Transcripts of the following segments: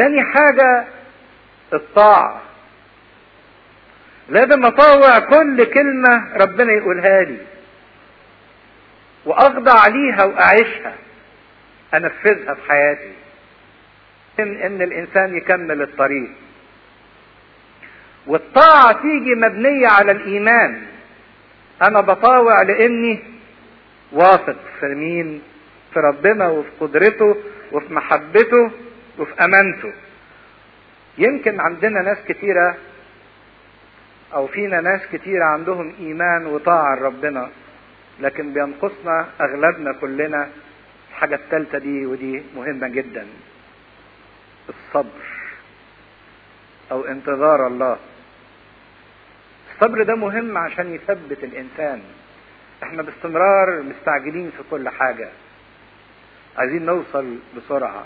تاني حاجة الطاعة لازم اطاوع كل كلمة ربنا يقولها لي واخضع ليها واعيشها انفذها في حياتي ان, إن الانسان يكمل الطريق والطاعة تيجي مبنية على الايمان انا بطاوع لاني واثق في مين في ربنا وفي قدرته وفي محبته وفي امانته يمكن عندنا ناس كتيرة او فينا ناس كتيرة عندهم ايمان وطاعة لربنا لكن بينقصنا اغلبنا كلنا الحاجة الثالثة دي ودي مهمة جدا الصبر او انتظار الله الصبر ده مهم عشان يثبت الانسان احنا باستمرار مستعجلين في كل حاجة عايزين نوصل بسرعة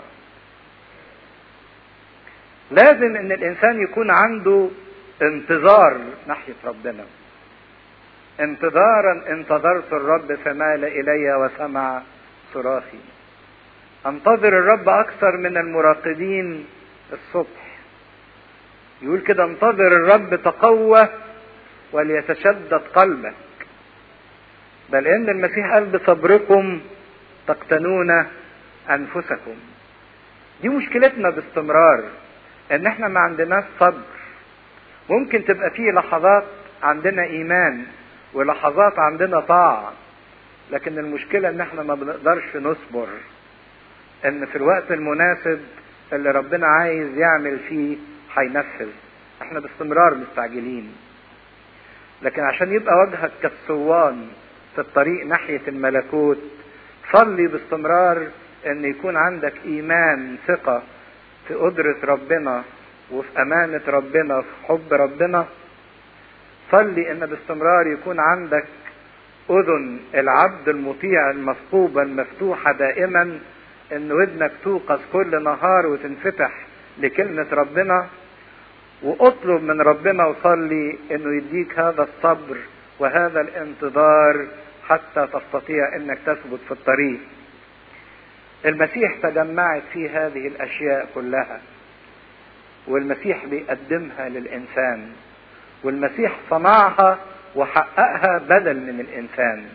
لازم ان الانسان يكون عنده انتظار ناحية ربنا انتظارا انتظرت الرب فمال الي وسمع صراخي انتظر الرب اكثر من المراقبين الصبح يقول كده انتظر الرب تقوى وليتشدد قلبك بل ان المسيح قال بصبركم تقتنون انفسكم دي مشكلتنا باستمرار ان احنا ما عندناش صبر ممكن تبقى فيه لحظات عندنا ايمان ولحظات عندنا طاعة لكن المشكلة ان احنا ما بنقدرش نصبر ان في الوقت المناسب اللي ربنا عايز يعمل فيه هينفذ احنا باستمرار مستعجلين لكن عشان يبقى وجهك كالصوان في الطريق ناحية الملكوت صلي باستمرار ان يكون عندك ايمان ثقة في قدرة ربنا وفي امانة ربنا في حب ربنا صلي ان باستمرار يكون عندك اذن العبد المطيع المثقوبة المفتوحة دائما ان ودنك توقظ كل نهار وتنفتح لكلمة ربنا واطلب من ربنا وصلي انه يديك هذا الصبر وهذا الانتظار حتى تستطيع انك تثبت في الطريق المسيح تجمعت في هذه الاشياء كلها والمسيح بيقدمها للانسان والمسيح صنعها وحققها بدل من الانسان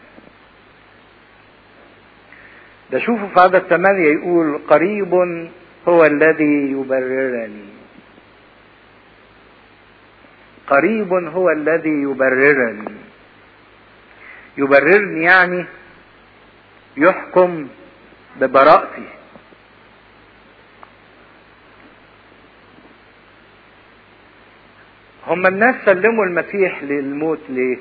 ده شوفوا في عدد ثمانية يقول قريب هو الذي يبررني قريب هو الذي يبررني يبررني يعني يحكم ببراءتي هم الناس سلموا المسيح للموت ليه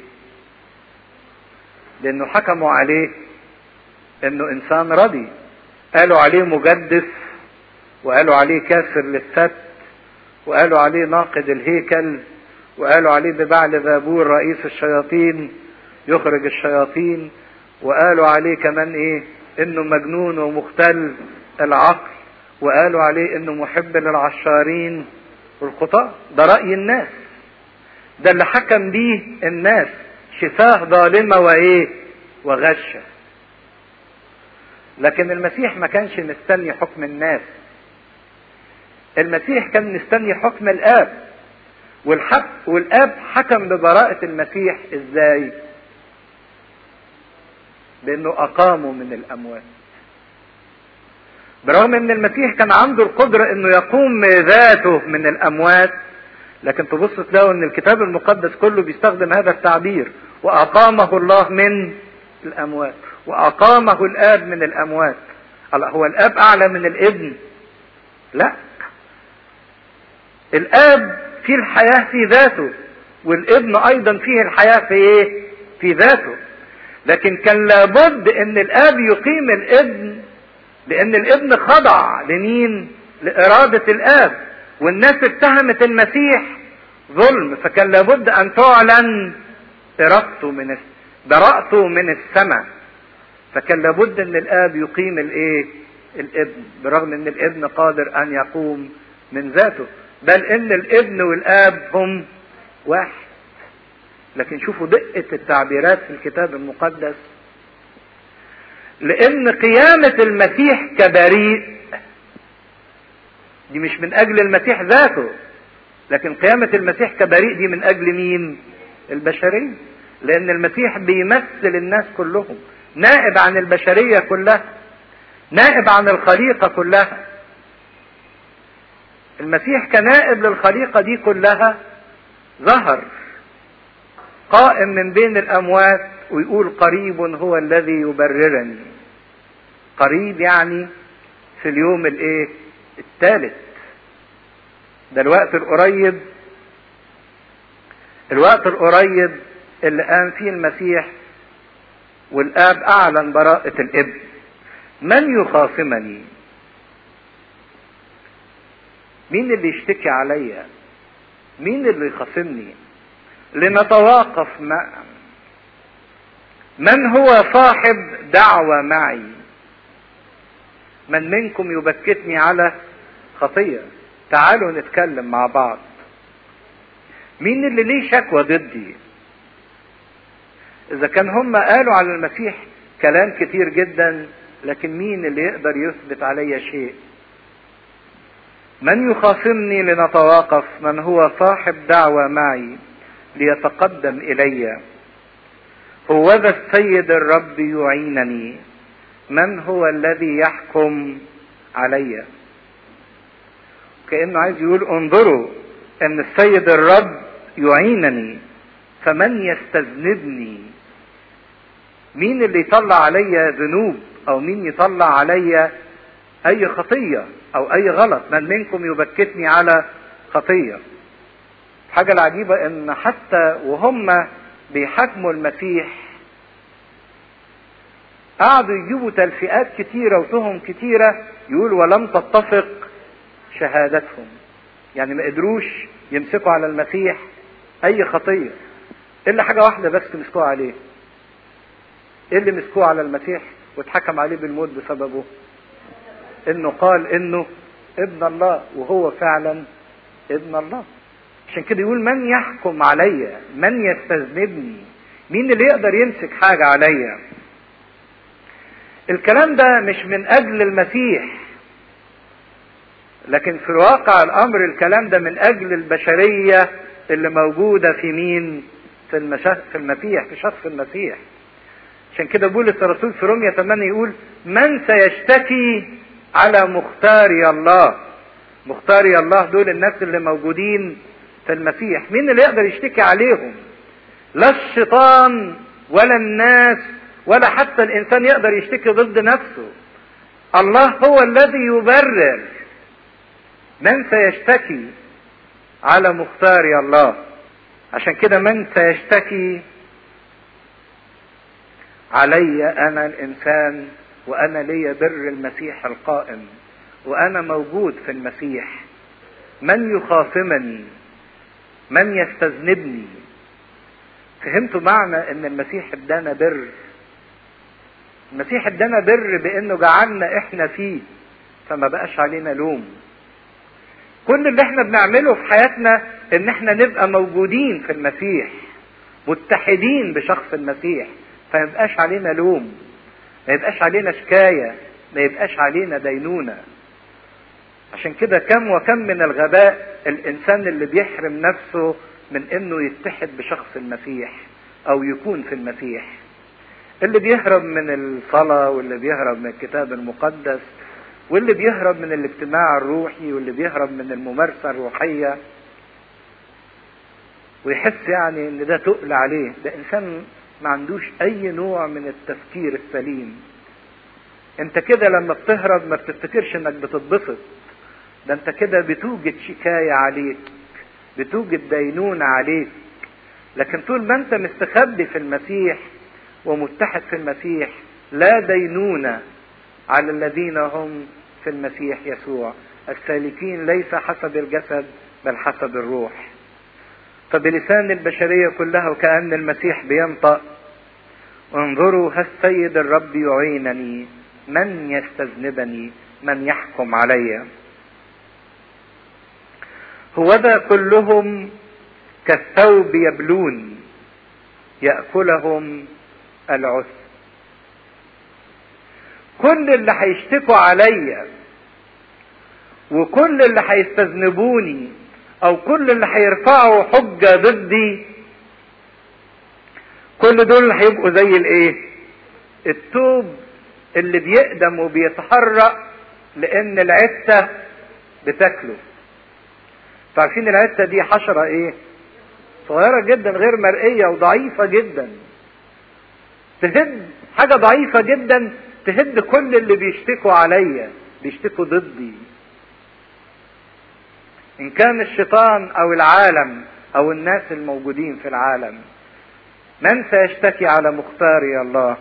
لانه حكموا عليه انه انسان رضي قالوا عليه مجدف وقالوا عليه كاسر للسبت وقالوا عليه ناقد الهيكل وقالوا عليه ببعل ذابور رئيس الشياطين يخرج الشياطين وقالوا عليه كمان ايه انه مجنون ومختل العقل وقالوا عليه انه محب للعشارين والخطاة ده رأي الناس ده اللي حكم بيه الناس شفاه ظالمة وايه وغشة لكن المسيح ما كانش مستني حكم الناس المسيح كان مستني حكم الاب والحق والاب حكم ببراءة المسيح ازاي بانه اقامه من الاموات برغم ان المسيح كان عنده القدرة انه يقوم ذاته من الاموات لكن تبص تلاقوا ان الكتاب المقدس كله بيستخدم هذا التعبير واقامه الله من الاموات واقامه الاب من الاموات هو الاب اعلى من الابن لا الاب فيه الحياة في ذاته والابن ايضا فيه الحياة في ايه في ذاته لكن كان لابد ان الاب يقيم الابن لان الابن خضع لمين لارادة الاب والناس اتهمت المسيح ظلم فكان لابد ان تعلن ارادته من براءته من السماء فكان لابد ان الاب يقيم الايه الابن برغم ان الابن قادر ان يقوم من ذاته بل ان الابن والاب هم واحد لكن شوفوا دقة التعبيرات في الكتاب المقدس لان قيامة المسيح كبريء دي مش من اجل المسيح ذاته لكن قيامة المسيح كبريء دي من اجل مين البشرية لان المسيح بيمثل الناس كلهم نائب عن البشرية كلها نائب عن الخليقة كلها المسيح كنائب للخليقة دي كلها ظهر قائم من بين الأموات ويقول قريب هو الذي يبررني قريب يعني في اليوم الايه الثالث ده الوقت القريب الوقت القريب اللي قام فيه المسيح والاب اعلن براءة الابن من يخاصمني مين اللي يشتكي عليا مين اللي يخاصمني لنتواقف معا من هو صاحب دعوة معي من منكم يبكتني على خطية تعالوا نتكلم مع بعض مين اللي ليه شكوى ضدي اذا كان هم قالوا على المسيح كلام كتير جدا لكن مين اللي يقدر يثبت علي شيء من يخاصمني لنتواقف من هو صاحب دعوة معي ليتقدم إلي هو ذا السيد الرب يعينني من هو الذي يحكم علي كأنه عايز يقول انظروا ان السيد الرب يعينني فمن يستذنبني مين اللي يطلع عليا ذنوب او مين يطلع عليا اي خطية او اي غلط من منكم يبكتني على خطية الحاجة العجيبة ان حتى وهم بيحاكموا المسيح قعدوا يجيبوا تلفئات كتيرة وتهم كتيرة يقول ولم تتفق شهادتهم يعني ما قدروش يمسكوا على المسيح اي خطية الا حاجة واحدة بس مسكوها عليه ايه اللي مسكوه على المسيح واتحكم عليه بالموت بسببه انه قال انه ابن الله وهو فعلا ابن الله عشان كده يقول من يحكم عليا من يستذنبني مين اللي يقدر يمسك حاجة عليا الكلام ده مش من اجل المسيح لكن في الواقع الامر الكلام ده من اجل البشرية اللي موجودة في مين في, المشا... في المسيح في شخص المسيح عشان كده بولس الرسول في رومية 8 يقول من سيشتكي على مختاري الله مختاري الله دول الناس اللي موجودين في المسيح مين اللي يقدر يشتكي عليهم لا الشيطان ولا الناس ولا حتى الانسان يقدر يشتكي ضد نفسه الله هو الذي يبرر من سيشتكي على مختاري الله عشان كده من سيشتكي علي انا الانسان وانا لي بر المسيح القائم وانا موجود في المسيح من يخاصمني من يستذنبني فهمتوا معنى ان المسيح ادانا بر المسيح ادانا بر بانه جعلنا احنا فيه فما بقاش علينا لوم كل اللي احنا بنعمله في حياتنا ان احنا نبقى موجودين في المسيح متحدين بشخص المسيح فما يبقاش علينا لوم ما يبقاش علينا شكاية ما يبقاش علينا دينونة عشان كده كم وكم من الغباء الانسان اللي بيحرم نفسه من انه يتحد بشخص المسيح او يكون في المسيح اللي بيهرب من الصلاة واللي بيهرب من الكتاب المقدس واللي بيهرب من الاجتماع الروحي واللي بيهرب من الممارسة الروحية ويحس يعني ان ده تقل عليه ده انسان ما عندوش اي نوع من التفكير السليم انت كده لما بتهرب ما بتفتكرش انك بتتبسط ده انت كده بتوجد شكاية عليك بتوجد دينونة عليك لكن طول ما انت مستخبي في المسيح ومتحد في المسيح لا دينونة على الذين هم في المسيح يسوع السالكين ليس حسب الجسد بل حسب الروح فبلسان البشرية كلها وكأن المسيح بينطق انظروا ها السيد الرب يعينني من يستذنبني من يحكم علي هوذا كلهم كالثوب يبلون يأكلهم العث كل اللي هيشتكوا عليا وكل اللي هيستذنبوني او كل اللي هيرفعوا حجة ضدي كل دول هيبقوا زي الايه التوب اللي بيقدم وبيتحرق لان العتة بتاكله عارفين العتة دي حشرة ايه صغيرة جدا غير مرئية وضعيفة جدا تهد حاجة ضعيفة جدا تهد كل اللي بيشتكوا عليا بيشتكوا ضدي ان كان الشيطان او العالم او الناس الموجودين في العالم من سيشتكي على مختاري الله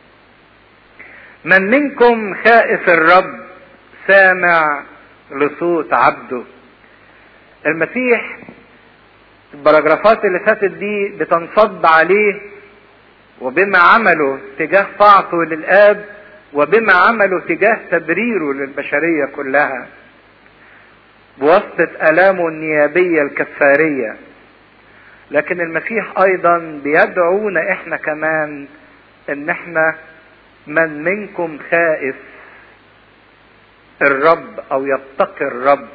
من منكم خائف الرب سامع لصوت عبده المسيح البراجرافات اللي فاتت دي بتنصب عليه وبما عمله تجاه طاعته للآب وبما عمله تجاه تبريره للبشرية كلها بواسطة آلامه النيابية الكفارية لكن المسيح أيضا بيدعونا إحنا كمان إن إحنا من منكم خائف الرب أو يتقي الرب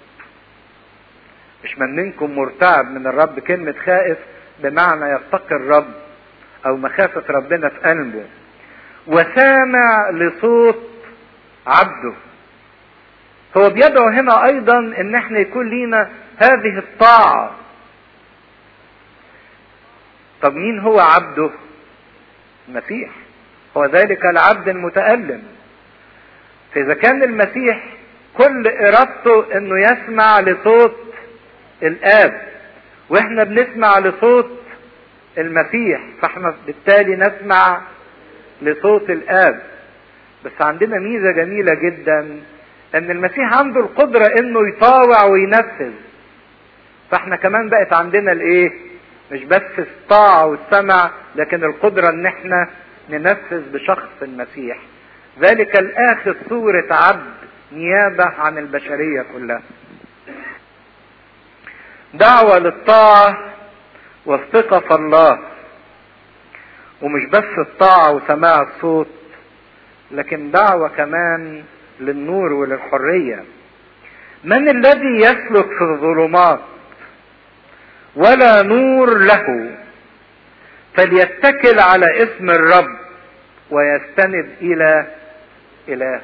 مش من منكم مرتعب من الرب كلمة خائف بمعنى يتقي الرب أو مخافة ربنا في قلبه وسامع لصوت عبده هو بيدعو هنا ايضا ان احنا يكون لينا هذه الطاعة طب مين هو عبده المسيح هو ذلك العبد المتألم فاذا كان المسيح كل ارادته انه يسمع لصوت الاب واحنا بنسمع لصوت المسيح فاحنا بالتالي نسمع لصوت الاب بس عندنا ميزة جميلة جدا ان المسيح عنده القدرة انه يطاوع وينفذ فاحنا كمان بقت عندنا الايه مش بس الطاعة والسمع لكن القدرة ان احنا ننفذ بشخص المسيح ذلك الاخذ صورة عبد نيابة عن البشرية كلها دعوة للطاعة والثقة في الله ومش بس الطاعة وسماع الصوت لكن دعوة كمان للنور وللحرية من الذي يسلك في الظلمات ولا نور له فليتكل على اسم الرب ويستند الى الهه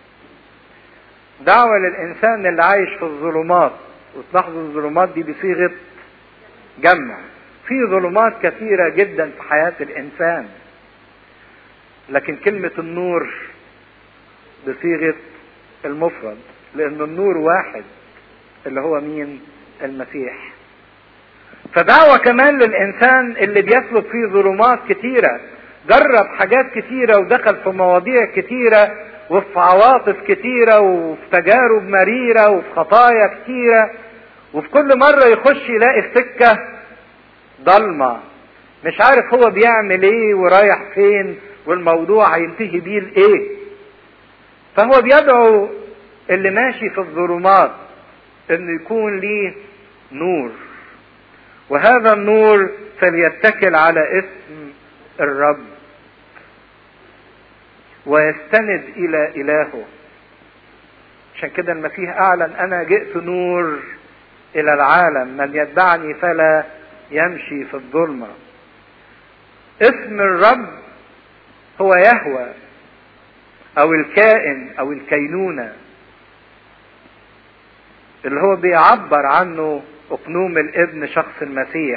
دعوة للانسان اللي عايش في الظلمات وتلاحظوا الظلمات دي بصيغة جمع في ظلمات كثيرة جدا في حياة الانسان لكن كلمة النور بصيغة المفرد لأن النور واحد اللي هو مين؟ المسيح. فدعوة كمان للإنسان اللي بيسلك فيه ظلمات كتيرة جرب حاجات كتيرة ودخل في مواضيع كتيرة وفي عواطف كتيرة وفي تجارب مريرة وفي خطايا كتيرة وفي كل مرة يخش يلاقي السكة ضلمة مش عارف هو بيعمل ايه ورايح فين والموضوع هينتهي بيه لايه فهو بيدعو اللي ماشي في الظلمات انه يكون ليه نور وهذا النور فليتكل على اسم الرب ويستند الى الهه عشان كده المسيح اعلن انا جئت نور الى العالم من يتبعني فلا يمشي في الظلمه اسم الرب هو يهوى او الكائن او الكينونة اللي هو بيعبر عنه اقنوم الابن شخص المسيح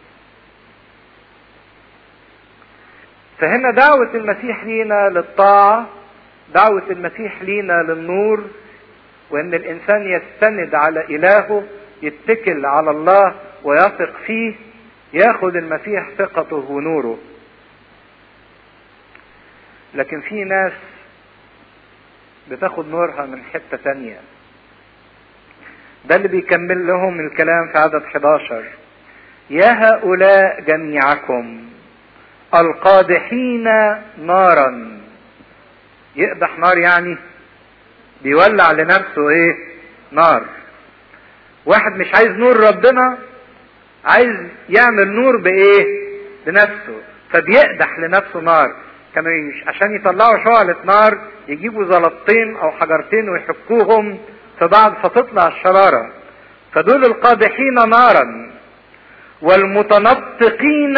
فهنا دعوة المسيح لينا للطاعة دعوة المسيح لينا للنور وان الانسان يستند على الهه يتكل على الله ويثق فيه ياخد المسيح ثقته ونوره لكن في ناس بتاخد نورها من حتة تانية ده اللي بيكمل لهم الكلام في عدد 11 يا هؤلاء جميعكم القادحين نارا يقدح نار يعني بيولع لنفسه ايه نار واحد مش عايز نور ربنا عايز يعمل نور بايه بنفسه فبيقدح لنفسه نار كانوا عشان يطلعوا شعلة نار يجيبوا زلطتين او حجرتين ويحكوهم في بعض فتطلع الشرارة فدول القادحين نارا والمتنطقين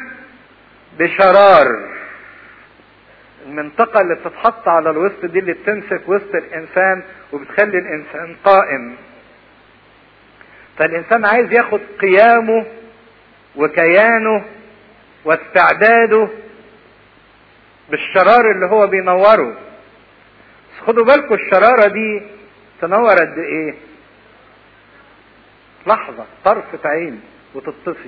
بشرار المنطقة اللي بتتحط على الوسط دي اللي بتمسك وسط الإنسان وبتخلي الإنسان قائم فالإنسان عايز ياخد قيامه وكيانه واستعداده بالشرار اللي هو بينوره بس خدوا بالكم الشرارة دي تنور قد ايه لحظة طرفة عين وتطفي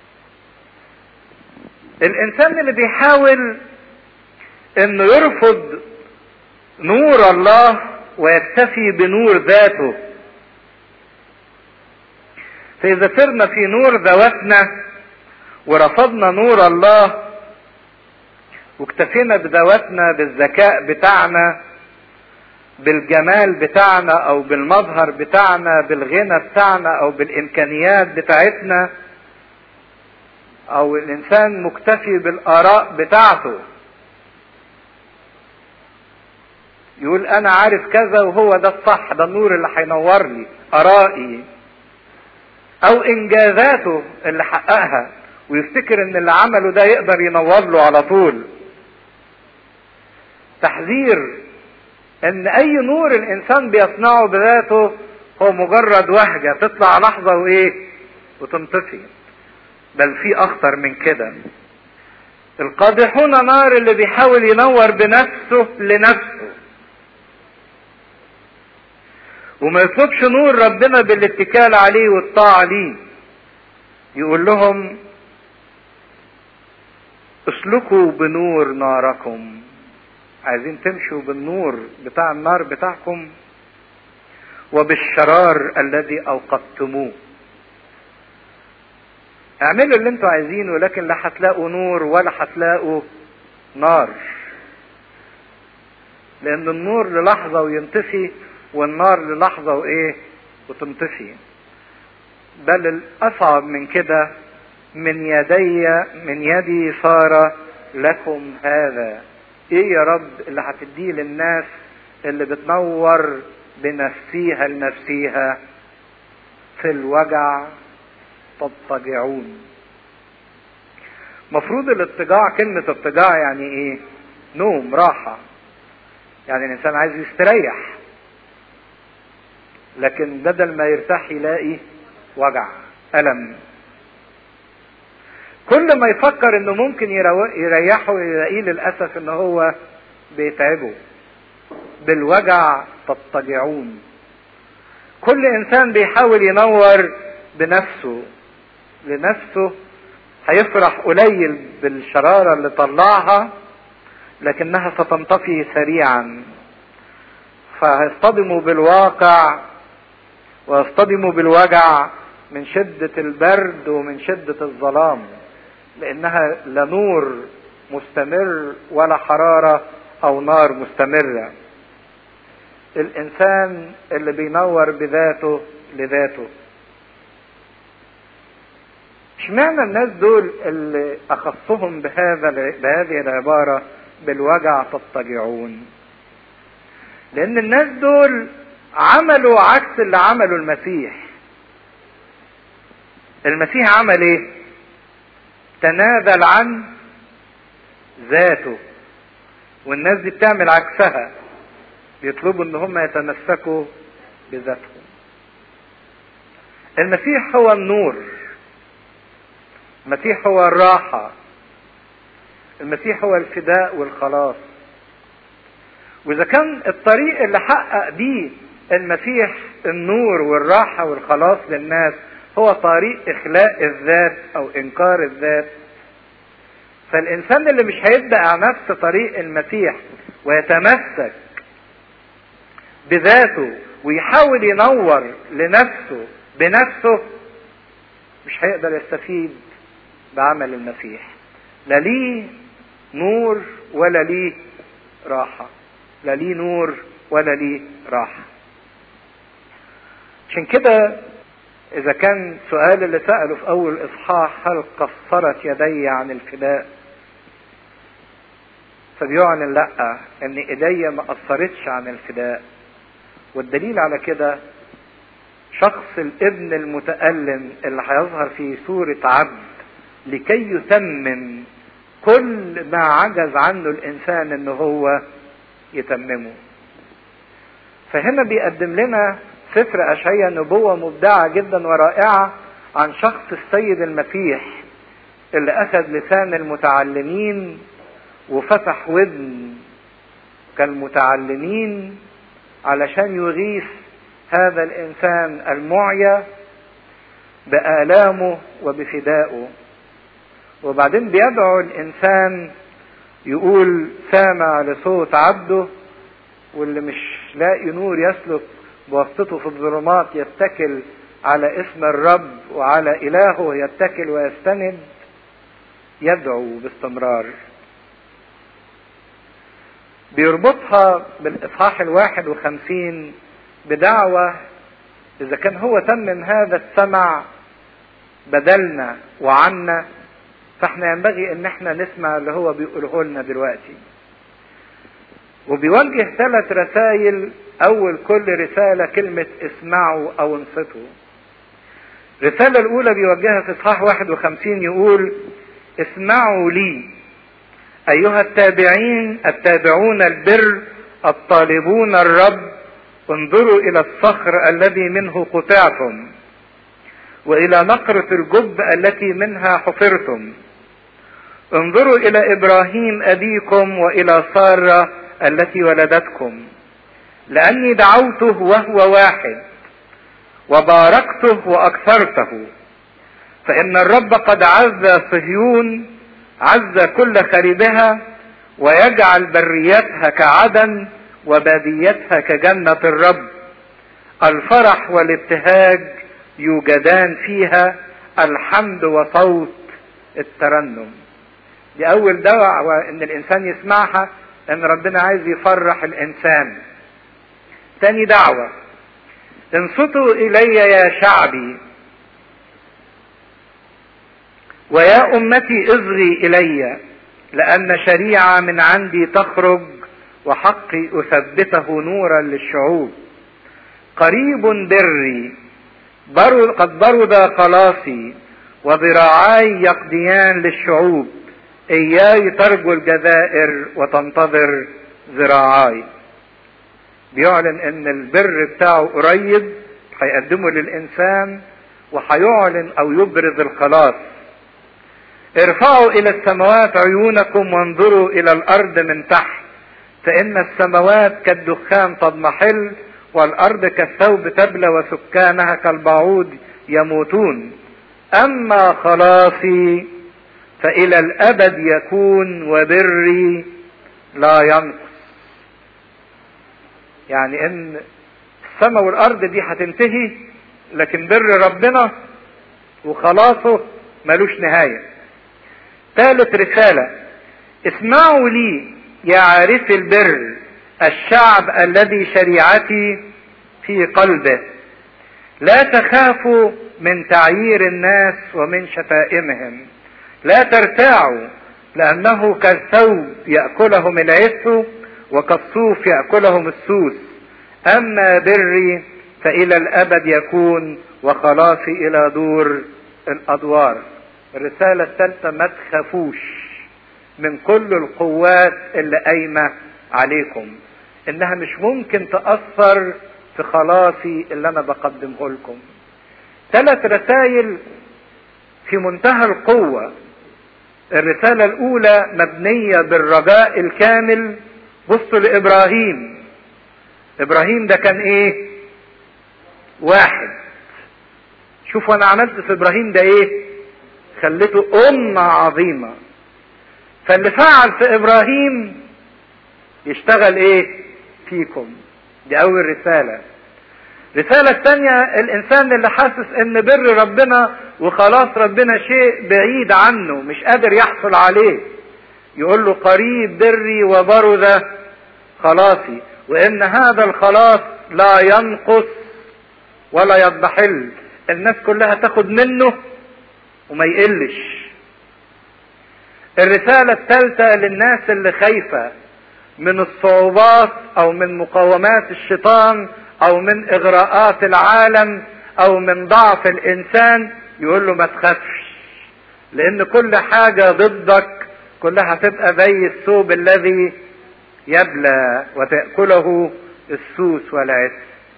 الانسان اللي بيحاول انه يرفض نور الله ويكتفي بنور ذاته فاذا سرنا في نور ذواتنا ورفضنا نور الله واكتفينا بذواتنا بالذكاء بتاعنا بالجمال بتاعنا او بالمظهر بتاعنا بالغنى بتاعنا او بالامكانيات بتاعتنا او الانسان مكتفي بالاراء بتاعته يقول انا عارف كذا وهو ده الصح ده النور اللي هينور لي ارائي او انجازاته اللي حققها ويفتكر ان اللي عمله ده يقدر ينور له على طول تحذير ان اي نور الانسان بيصنعه بذاته هو مجرد وهجه تطلع لحظه وايه وتنطفي بل في اخطر من كده القادحون نار اللي بيحاول ينور بنفسه لنفسه وما يطلبش نور ربنا بالاتكال عليه والطاعة ليه يقول لهم اسلكوا بنور ناركم عايزين تمشوا بالنور بتاع النار بتاعكم وبالشرار الذي اوقدتموه اعملوا اللي انتوا عايزينه لكن لا هتلاقوا نور ولا هتلاقوا نار لان النور للحظه وينطفي والنار للحظه وايه وتنطفي بل الاصعب من كده من يدي من يدي صار لكم هذا ايه يا رب اللي هتديه للناس اللي بتنور بنفسيها لنفسيها في الوجع تضطجعون مفروض الاضطجاع كلمة اضطجاع يعني ايه نوم راحة يعني الانسان عايز يستريح لكن بدل ما يرتاح يلاقي وجع ألم كل ما يفكر انه ممكن يريحه يلاقيه للاسف ان هو بيتعبه بالوجع تضطجعون كل انسان بيحاول ينور بنفسه لنفسه هيفرح قليل بالشرارة اللي طلعها لكنها ستنطفي سريعا فهيصطدموا بالواقع ويصطدموا بالوجع من شدة البرد ومن شدة الظلام لانها لا نور مستمر ولا حرارة او نار مستمرة الانسان اللي بينور بذاته لذاته اشمعنى الناس دول اللي اخصهم بهذا بهذه العبارة بالوجع تضطجعون لان الناس دول عملوا عكس اللي عمله المسيح المسيح عمل ايه تنازل عن ذاته والناس دي بتعمل عكسها بيطلبوا ان هم يتمسكوا بذاتهم المسيح هو النور المسيح هو الراحة المسيح هو الفداء والخلاص واذا كان الطريق اللي حقق بيه المسيح النور والراحة والخلاص للناس هو طريق اخلاء الذات او انكار الذات فالانسان اللي مش هيبدا نفس طريق المسيح ويتمسك بذاته ويحاول ينور لنفسه بنفسه مش هيقدر يستفيد بعمل المسيح لا ليه نور ولا ليه راحة لا ليه نور ولا ليه راحة عشان كده إذا كان سؤال اللي سأله في أول إصحاح هل قصرت يدي عن الفداء؟ فبيعلن لأ إن إيديا ما قصرتش عن الفداء والدليل على كده شخص الابن المتألم اللي هيظهر في صورة عبد لكي يتمم كل ما عجز عنه الانسان ان هو يتممه فهنا بيقدم لنا سفر اشعياء نبوة مبدعة جدا ورائعة عن شخص السيد المسيح اللي اخذ لسان المتعلمين وفتح ودن كالمتعلمين علشان يغيث هذا الانسان المعيا بآلامه وبفدائه وبعدين بيدعو الانسان يقول سامع لصوت عبده واللي مش لاقي نور يسلك بواسطته في الظلمات يتكل على اسم الرب وعلى الهه يتكل ويستند يدعو باستمرار بيربطها بالاصحاح الواحد وخمسين بدعوة اذا كان هو تمم هذا السمع بدلنا وعنا فاحنا ينبغي ان احنا نسمع اللي هو بيقوله لنا دلوقتي وبيوجه ثلاث رسائل اول كل رسالة كلمة اسمعوا او انصتوا الرسالة الاولى بيوجهها في اصحاح 51 يقول اسمعوا لي ايها التابعين التابعون البر الطالبون الرب انظروا الى الصخر الذي منه قطعتم والى نقرة الجب التي منها حفرتم انظروا الى ابراهيم ابيكم والى سارة التي ولدتكم لاني دعوته وهو واحد وباركته واكثرته فان الرب قد عز صهيون عز كل خريبها ويجعل بريتها كعدن وباديتها كجنة الرب الفرح والابتهاج يوجدان فيها الحمد وصوت الترنم دي اول دعوة ان الانسان يسمعها ان ربنا عايز يفرح الانسان تاني دعوة انصتوا الي يا شعبي ويا امتي اصغي الي لان شريعة من عندي تخرج وحقي اثبته نورا للشعوب قريب بري برد قد برد خلاصي وذراعاي يقضيان للشعوب اياي ترجو الجزائر وتنتظر ذراعاي بيعلن ان البر بتاعه قريب هيقدمه للانسان وهيعلن او يبرز الخلاص ارفعوا الى السماوات عيونكم وانظروا الى الارض من تحت فان السماوات كالدخان تضمحل والارض كالثوب تبلى وسكانها كالبعوض يموتون اما خلاصي فالى الابد يكون وبري لا ينقص يعني ان السماء والارض دي هتنتهي لكن بر ربنا وخلاصه ملوش نهايه ثالث رساله اسمعوا لي يا عارف البر الشعب الذي شريعتي في قلبه لا تخافوا من تعيير الناس ومن شتائمهم لا ترتاعوا لانه كالثوب ياكلهم العث وكالصوف ياكلهم السوس اما بري فالى الابد يكون وخلاصي الى دور الادوار الرساله الثالثه ما تخافوش من كل القوات اللي قايمه عليكم انها مش ممكن تاثر في خلاصي اللي انا بقدمه لكم ثلاث رسائل في منتهى القوه الرساله الاولى مبنيه بالرجاء الكامل بصوا لابراهيم ابراهيم ده كان ايه واحد شوفوا انا عملت في ابراهيم ده ايه خليته امه عظيمه فاللي فعل في ابراهيم يشتغل ايه فيكم دي اول رسالة الرسالة الثانية الانسان اللي حاسس ان بر ربنا وخلاص ربنا شيء بعيد عنه مش قادر يحصل عليه يقول له قريب بري وبرز خلاصي وان هذا الخلاص لا ينقص ولا يضحل الناس كلها تاخد منه وما يقلش الرسالة الثالثة للناس اللي خايفة من الصعوبات او من مقاومات الشيطان او من اغراءات العالم او من ضعف الانسان يقول له ما تخافش لان كل حاجة ضدك كلها هتبقى زي الثوب الذي يبلى وتأكله السوس والعس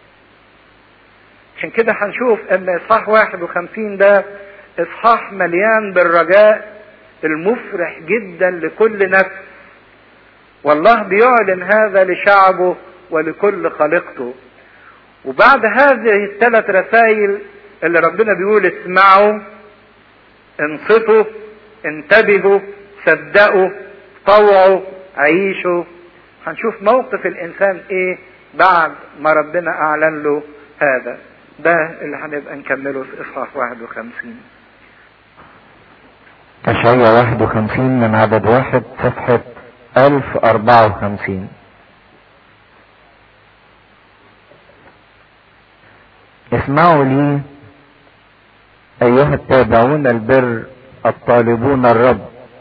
عشان كده هنشوف ان اصحاح 51 ده اصحاح مليان بالرجاء المفرح جدا لكل نفس والله بيعلن هذا لشعبه ولكل خليقته وبعد هذه الثلاث رسائل اللي ربنا بيقول اسمعوا انصتوا انتبهوا صدقوا طوعوا عيشوا هنشوف موقف الانسان ايه بعد ما ربنا اعلن له هذا ده اللي هنبقى نكمله في اصحاح 51 أشعية 51 من عدد واحد صفحة 1054 اسمعوا لي أيها التابعون البر الطالبون الرب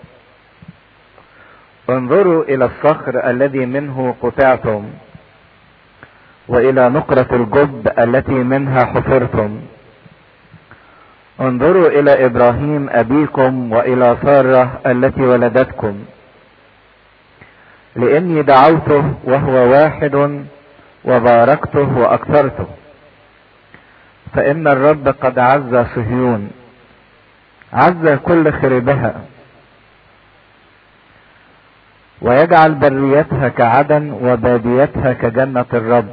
انظروا إلى الصخر الذي منه قطعتم وإلى نقرة الجب التي منها حفرتم انظروا إلى إبراهيم أبيكم وإلى سارة التي ولدتكم لاني دعوته وهو واحد وباركته واكثرته فان الرب قد عز صهيون عز كل خربها ويجعل بريتها كعدن وباديتها كجنة الرب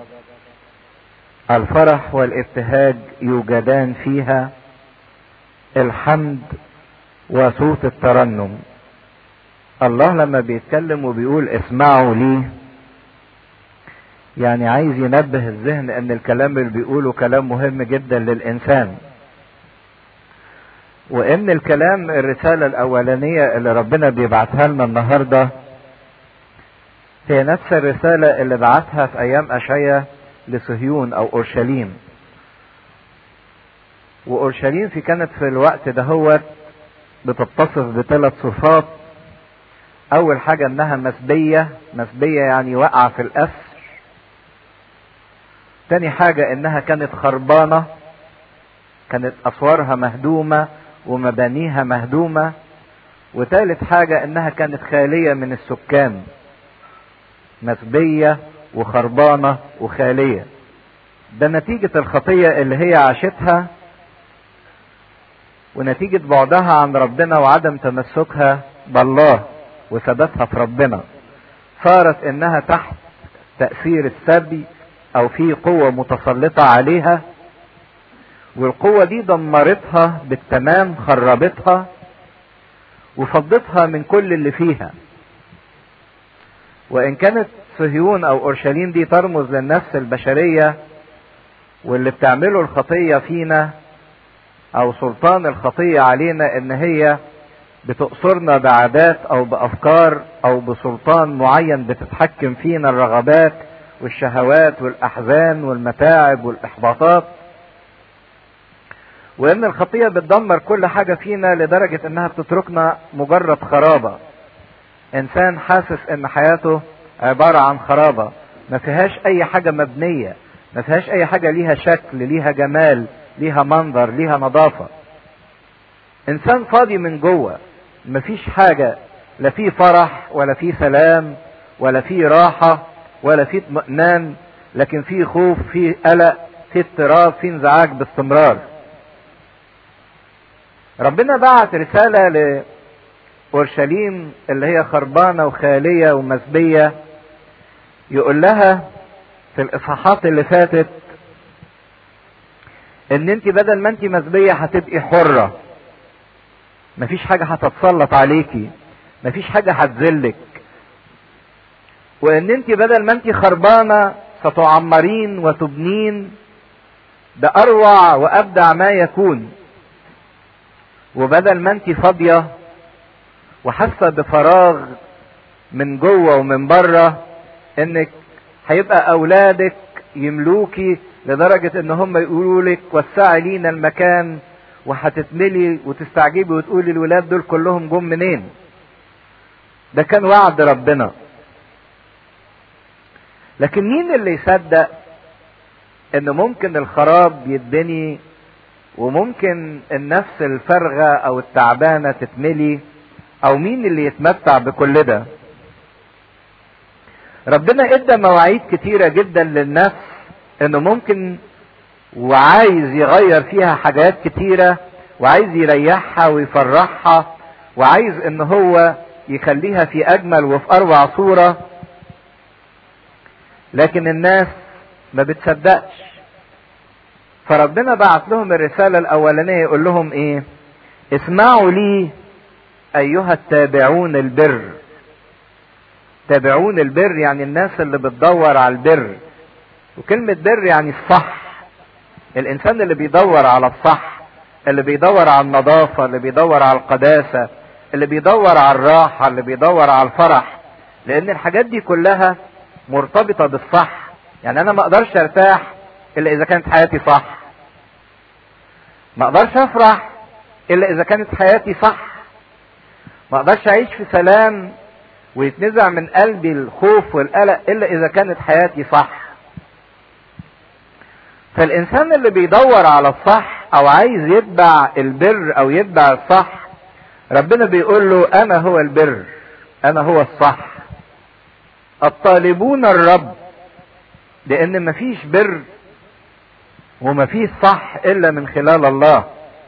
الفرح والابتهاج يوجدان فيها الحمد وصوت الترنم الله لما بيتكلم وبيقول اسمعوا لي يعني عايز ينبه الذهن ان الكلام اللي بيقوله كلام مهم جدا للانسان وان الكلام الرسالة الاولانية اللي ربنا بيبعتها لنا النهاردة هي نفس الرسالة اللي بعتها في ايام اشعيا لصهيون او اورشليم واورشليم في كانت في الوقت دهوت بتتصف بثلاث صفات اول حاجة انها مسبية مسبية يعني واقعة في الاسر تاني حاجة انها كانت خربانة كانت اسوارها مهدومة ومبانيها مهدومة وتالت حاجة انها كانت خالية من السكان مسبية وخربانة وخالية ده نتيجة الخطية اللي هي عاشتها ونتيجة بعدها عن ربنا وعدم تمسكها بالله وثباتها في ربنا صارت انها تحت تأثير السبي او في قوة متسلطة عليها والقوة دي دمرتها بالتمام خربتها وفضتها من كل اللي فيها وان كانت صهيون او اورشليم دي ترمز للنفس البشرية واللي بتعمله الخطية فينا او سلطان الخطية علينا ان هي بتقصرنا بعادات او بافكار او بسلطان معين بتتحكم فينا الرغبات والشهوات والاحزان والمتاعب والاحباطات وان الخطيه بتدمر كل حاجه فينا لدرجه انها بتتركنا مجرد خرابه انسان حاسس ان حياته عباره عن خرابه ما فيهاش اي حاجه مبنيه ما فيهاش اي حاجه ليها شكل ليها جمال ليها منظر ليها نظافه انسان فاضي من جوه مفيش حاجه لا في فرح ولا في سلام ولا في راحه ولا في اطمئنان لكن في خوف في قلق في اضطراب في انزعاج باستمرار ربنا بعت رسالة لأورشليم اللي هي خربانة وخالية ومسبية يقول لها في الإصحاحات اللي فاتت إن أنت بدل ما أنت مسبية هتبقي حرة مفيش حاجة هتتسلط عليكي مفيش حاجة هتذلك وان انت بدل ما انت خربانة ستعمرين وتبنين ده اروع وابدع ما يكون وبدل ما انت فاضية وحاسة بفراغ من جوه ومن بره انك هيبقى اولادك يملوكي لدرجة ان هم يقولوا لك وسعي لينا المكان وهتتملي وتستعجبي وتقولي الولاد دول كلهم جم منين ده كان وعد ربنا لكن مين اللي يصدق ان ممكن الخراب يتبني وممكن النفس الفارغة او التعبانة تتملي او مين اللي يتمتع بكل ده ربنا ادى مواعيد كتيرة جدا للنفس انه ممكن وعايز يغير فيها حاجات كتيرة وعايز يريحها ويفرحها وعايز ان هو يخليها في اجمل وفي اروع صورة لكن الناس ما بتصدقش فربنا بعت لهم الرسالة الاولانية يقول لهم ايه اسمعوا لي ايها التابعون البر تابعون البر يعني الناس اللي بتدور على البر وكلمة بر يعني الصح الانسان اللي بيدور على الصح اللي بيدور على النظافة اللي بيدور على القداسة اللي بيدور على الراحة اللي بيدور على الفرح لان الحاجات دي كلها مرتبطة بالصح يعني انا ما اقدرش ارتاح الا اذا كانت حياتي صح ما اقدرش افرح الا اذا كانت حياتي صح ما اقدرش اعيش في سلام ويتنزع من قلبي الخوف والقلق الا اذا كانت حياتي صح فالانسان اللي بيدور على الصح او عايز يتبع البر او يتبع الصح ربنا بيقول له انا هو البر انا هو الصح الطالبون الرب لان مفيش بر ومفيش صح الا من خلال الله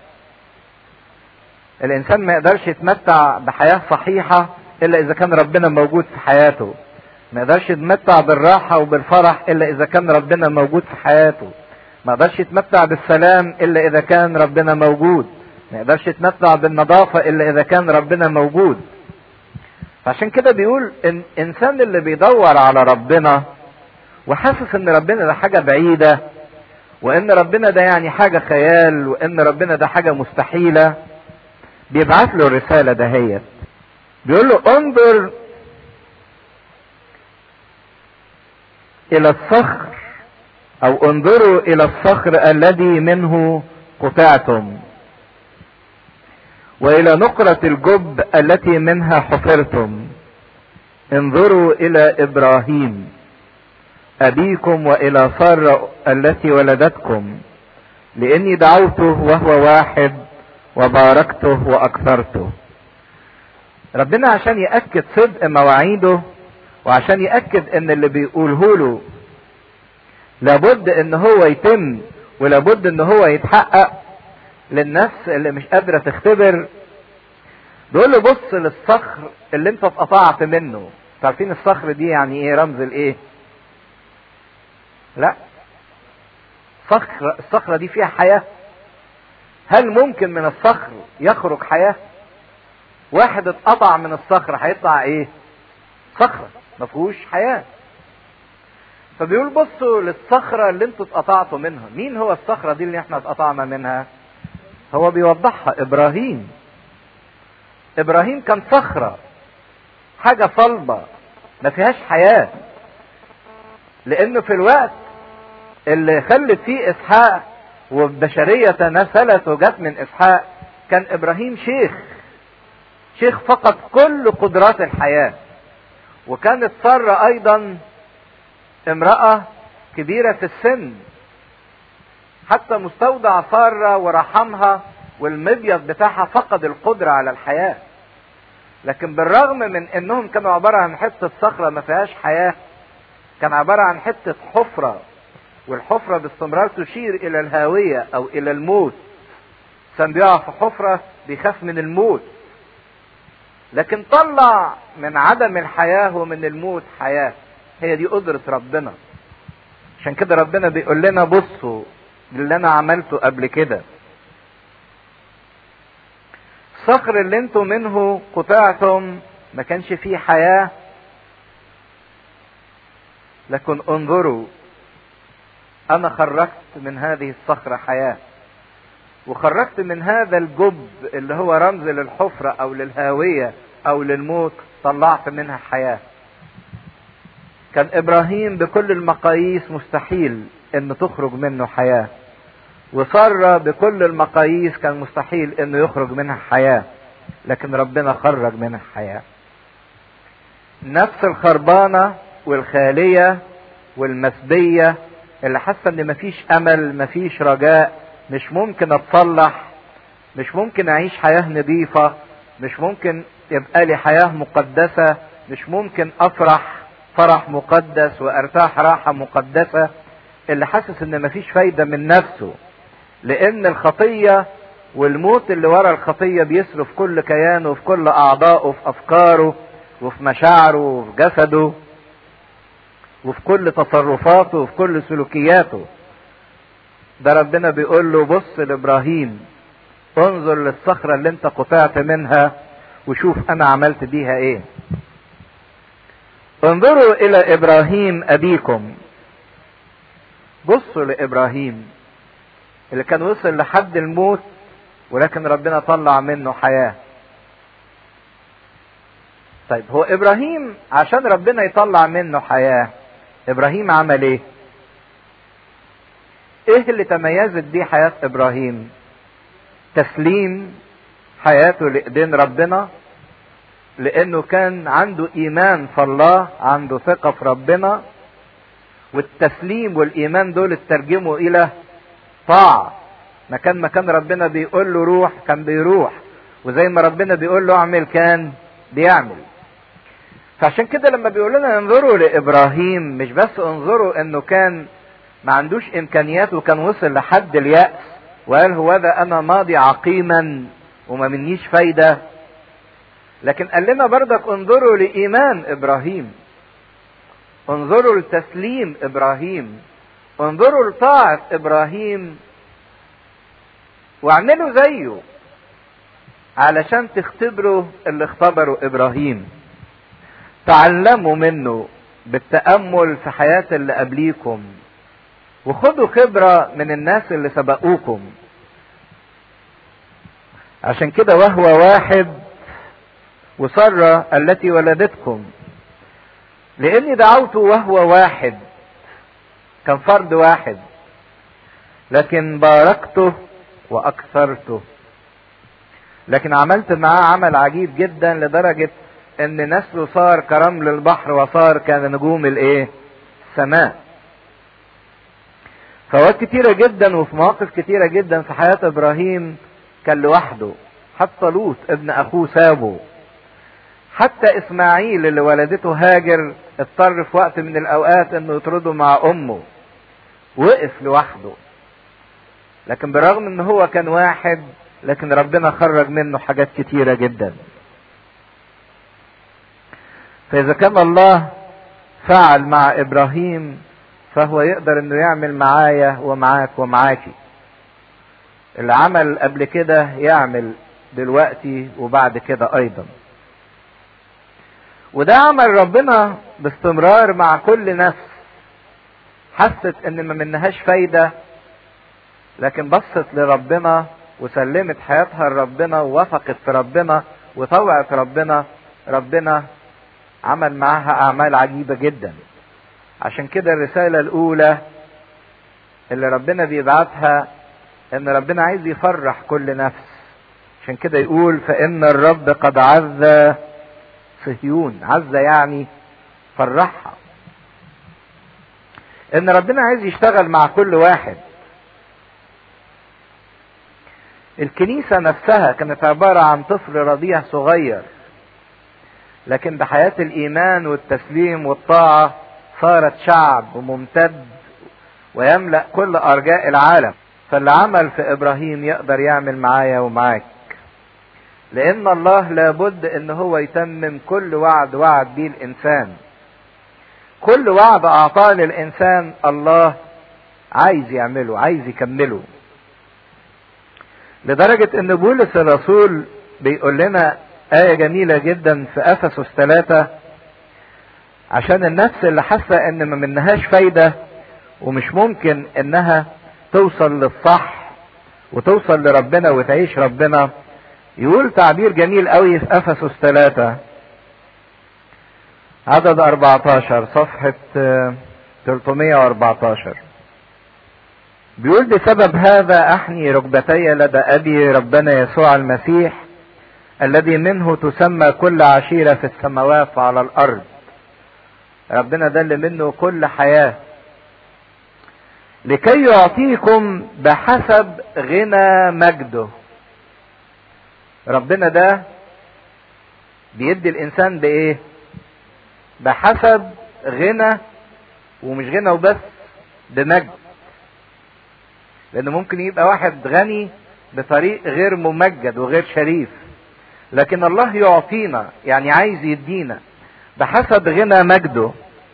الانسان ما يقدرش يتمتع بحياة صحيحة الا اذا كان ربنا موجود في حياته ما يقدرش يتمتع بالراحة وبالفرح الا اذا كان ربنا موجود في حياته ما يقدرش يتمتع بالسلام الا اذا كان ربنا موجود ما يقدرش يتمتع بالنظافة الا اذا كان ربنا موجود عشان كده بيقول ان انسان اللي بيدور على ربنا وحاسس ان ربنا ده حاجة بعيدة وان ربنا ده يعني حاجة خيال وان ربنا ده حاجة مستحيلة بيبعت له الرسالة دهيت بيقول له انظر الى الصخر او انظروا الى الصخر الذي منه قطعتم والى نقرة الجب التي منها حفرتم انظروا الى ابراهيم ابيكم والى سارة التي ولدتكم لاني دعوته وهو واحد وباركته واكثرته ربنا عشان يأكد صدق مواعيده وعشان يأكد ان اللي بيقوله له لابد ان هو يتم ولابد ان هو يتحقق للنفس اللي مش قادرة تختبر بيقول له بص للصخر اللي انت اتقطعت منه عارفين الصخر دي يعني ايه رمز الايه لا صخر الصخرة دي فيها حياة هل ممكن من الصخر يخرج حياة واحد اتقطع من الصخر هيطلع ايه صخرة ما فيهوش حياة فبيقول بصوا للصخرة اللي انتوا اتقطعتوا منها مين هو الصخرة دي اللي احنا اتقطعنا منها هو بيوضحها ابراهيم ابراهيم كان صخرة حاجة صلبة ما فيهاش حياة لانه في الوقت اللي خلت فيه اسحاق والبشرية تناسلت وجت من اسحاق كان ابراهيم شيخ شيخ فقد كل قدرات الحياة وكانت سارة ايضا امرأة كبيرة في السن حتى مستودع سارة ورحمها والمبيض بتاعها فقد القدرة على الحياة لكن بالرغم من انهم كانوا عبارة عن حتة صخرة ما فيهاش حياة كان عبارة عن حتة حفرة والحفرة باستمرار تشير الى الهاوية او الى الموت كان بيقع في حفرة بيخاف من الموت لكن طلع من عدم الحياة ومن الموت حياة هي دي قدرة ربنا عشان كده ربنا بيقول لنا بصوا اللي انا عملته قبل كده الصخر اللي انتوا منه قطعتم ما كانش فيه حياة لكن انظروا انا خرجت من هذه الصخرة حياة وخرجت من هذا الجب اللي هو رمز للحفرة او للهاوية او للموت طلعت منها حياة كان ابراهيم بكل المقاييس مستحيل ان تخرج منه حياة وسارة بكل المقاييس كان مستحيل انه يخرج منها حياة لكن ربنا خرج منها حياة النفس الخربانة والخالية والمسبية اللي حاسة ان مفيش امل مفيش رجاء مش ممكن اتصلح مش ممكن اعيش حياة نظيفة مش ممكن يبقى لي حياة مقدسة مش ممكن افرح فرح مقدس وارتاح راحة مقدسة اللي حاسس ان مفيش فايدة من نفسه لان الخطية والموت اللي ورا الخطية بيصرف كل كيانه وفي كل اعضائه في افكاره وفي مشاعره وفي جسده وفي كل تصرفاته وفي كل سلوكياته ده ربنا بيقول له بص لابراهيم انظر للصخرة اللي انت قطعت منها وشوف انا عملت بيها ايه انظروا الى ابراهيم ابيكم بصوا لابراهيم اللي كان وصل لحد الموت ولكن ربنا طلع منه حياة طيب هو ابراهيم عشان ربنا يطلع منه حياة ابراهيم عمل ايه ايه اللي تميزت بيه حياة ابراهيم تسليم حياته لايدين ربنا لانه كان عنده ايمان في الله عنده ثقة في ربنا والتسليم والايمان دول اترجموا الى طاعة مكان ما كان ربنا بيقول له روح كان بيروح وزي ما ربنا بيقول له اعمل كان بيعمل فعشان كده لما بيقول لنا انظروا لابراهيم مش بس انظروا انه كان ما عندوش امكانيات وكان وصل لحد اليأس وقال هو ده انا ماضي عقيما وما منيش فايدة لكن قال لنا بردك انظروا لإيمان إبراهيم انظروا لتسليم إبراهيم انظروا لطاعة إبراهيم واعملوا زيه علشان تختبروا اللي اختبروا إبراهيم تعلموا منه بالتأمل في حياة اللي قبليكم وخدوا خبرة من الناس اللي سبقوكم عشان كده وهو واحد وسرة التي ولدتكم لاني دعوته وهو واحد كان فرد واحد لكن باركته واكثرته لكن عملت معاه عمل عجيب جدا لدرجة ان نسله صار كرمل البحر وصار كنجوم الايه السماء فوات كتيرة جدا وفي مواقف كتيرة جدا في حياة ابراهيم كان لوحده حتى لوط ابن اخوه سابه حتى اسماعيل اللي ولدته هاجر اضطر في وقت من الاوقات انه يطرده مع امه وقف لوحده لكن بالرغم ان هو كان واحد لكن ربنا خرج منه حاجات كتيرة جدا فاذا كان الله فعل مع ابراهيم فهو يقدر انه يعمل معايا ومعاك ومعاكي اللي عمل قبل كده يعمل دلوقتي وبعد كده ايضا وده عمل ربنا باستمرار مع كل نفس حست ان ما منهاش فايدة لكن بصت لربنا وسلمت حياتها لربنا ووثقت في ربنا وطوعت ربنا ربنا عمل معاها اعمال عجيبة جدا عشان كده الرسالة الاولى اللي ربنا بيبعتها ان ربنا عايز يفرح كل نفس عشان كده يقول فان الرب قد عز صهيون عز يعني فرحها ان ربنا عايز يشتغل مع كل واحد الكنيسة نفسها كانت عبارة عن طفل رضيع صغير لكن بحياة الإيمان والتسليم والطاعة صارت شعب ممتد ويملأ كل أرجاء العالم فاللي عمل في إبراهيم يقدر يعمل معايا ومعاك لأن الله لابد إن هو يتمم كل وعد وعد بيه الإنسان كل وعد أعطاه للإنسان الله عايز يعمله عايز يكمله لدرجة ان بولس الرسول بيقول لنا آية جميلة جدا في أفسس ثلاثة عشان النفس اللي حاسة ان ما منهاش فايدة ومش ممكن انها توصل للصح وتوصل لربنا وتعيش ربنا يقول تعبير جميل قوي في أفسس ثلاثة عدد 14 صفحة 314 بيقول بسبب هذا احني ركبتي لدى ابي ربنا يسوع المسيح الذي منه تسمى كل عشيرة في السماوات وعلى الارض ربنا ده اللي منه كل حياة لكي يعطيكم بحسب غنى مجده ربنا ده بيدي الانسان بايه بحسب غنى ومش غنى وبس بمجد لان ممكن يبقى واحد غني بطريق غير ممجد وغير شريف لكن الله يعطينا يعني عايز يدينا بحسب غنى مجده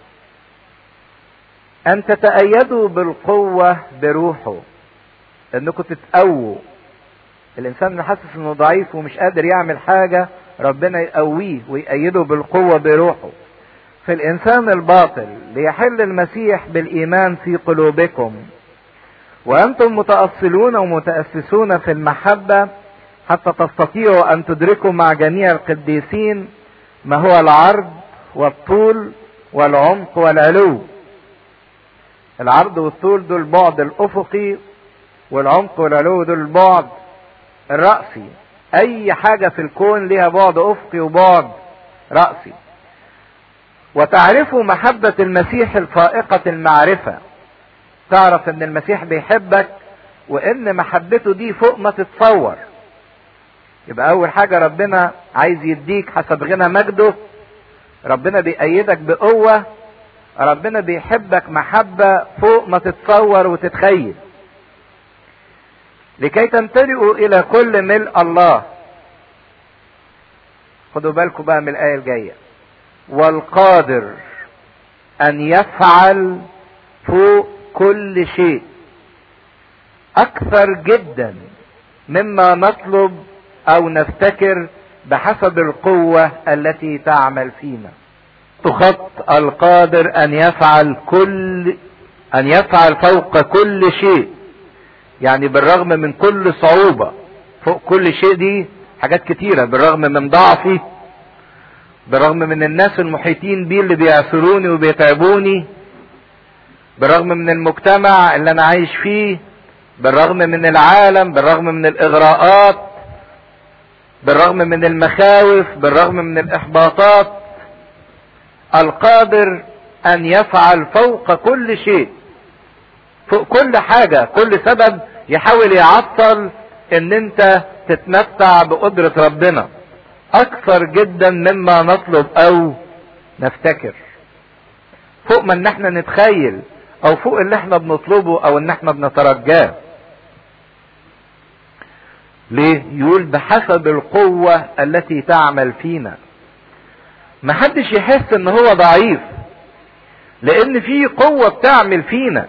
ان تتأيدوا بالقوة بروحه انكم تتقووا الانسان اللي حاسس انه ضعيف ومش قادر يعمل حاجة ربنا يقويه ويأيده بالقوة بروحه في الانسان الباطل ليحل المسيح بالايمان في قلوبكم وانتم متأصلون ومتأسسون في المحبة حتى تستطيعوا ان تدركوا مع جميع القديسين ما هو العرض والطول والعمق والعلو العرض والطول دول البعد الافقي والعمق والعلو دول البعد الرأسي اي حاجة في الكون ليها بعد افقي وبعد رأسي وتعرفوا محبة المسيح الفائقة المعرفة تعرف ان المسيح بيحبك وان محبته دي فوق ما تتصور يبقى اول حاجة ربنا عايز يديك حسب غنى مجده ربنا بيأيدك بقوة ربنا بيحبك محبة فوق ما تتصور وتتخيل لكي تمتلئوا الى كل ملء الله خدوا بالكم بقى من الآية الجاية والقادر أن يفعل فوق كل شيء أكثر جدا مما نطلب أو نفتكر بحسب القوة التي تعمل فينا خط القادر أن يفعل كل أن يفعل فوق كل شيء يعني بالرغم من كل صعوبة فوق كل شيء دي حاجات كتيرة بالرغم من ضعفي بالرغم من الناس المحيطين بي اللي بيعثروني وبيتعبوني بالرغم من المجتمع اللي انا عايش فيه بالرغم من العالم بالرغم من الاغراءات بالرغم من المخاوف بالرغم من الاحباطات القادر ان يفعل فوق كل شيء فوق كل حاجة كل سبب يحاول يعطل ان انت تتمتع بقدرة ربنا اكثر جدا مما نطلب او نفتكر فوق ما ان احنا نتخيل او فوق اللي احنا بنطلبه او ان احنا بنترجاه ليه يقول بحسب القوة التي تعمل فينا محدش يحس ان هو ضعيف لان في قوة بتعمل فينا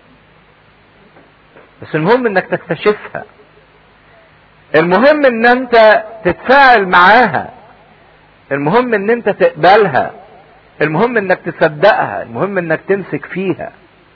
بس المهم انك تكتشفها المهم ان انت تتفاعل معاها المهم ان انت تقبلها المهم انك تصدقها المهم انك تمسك فيها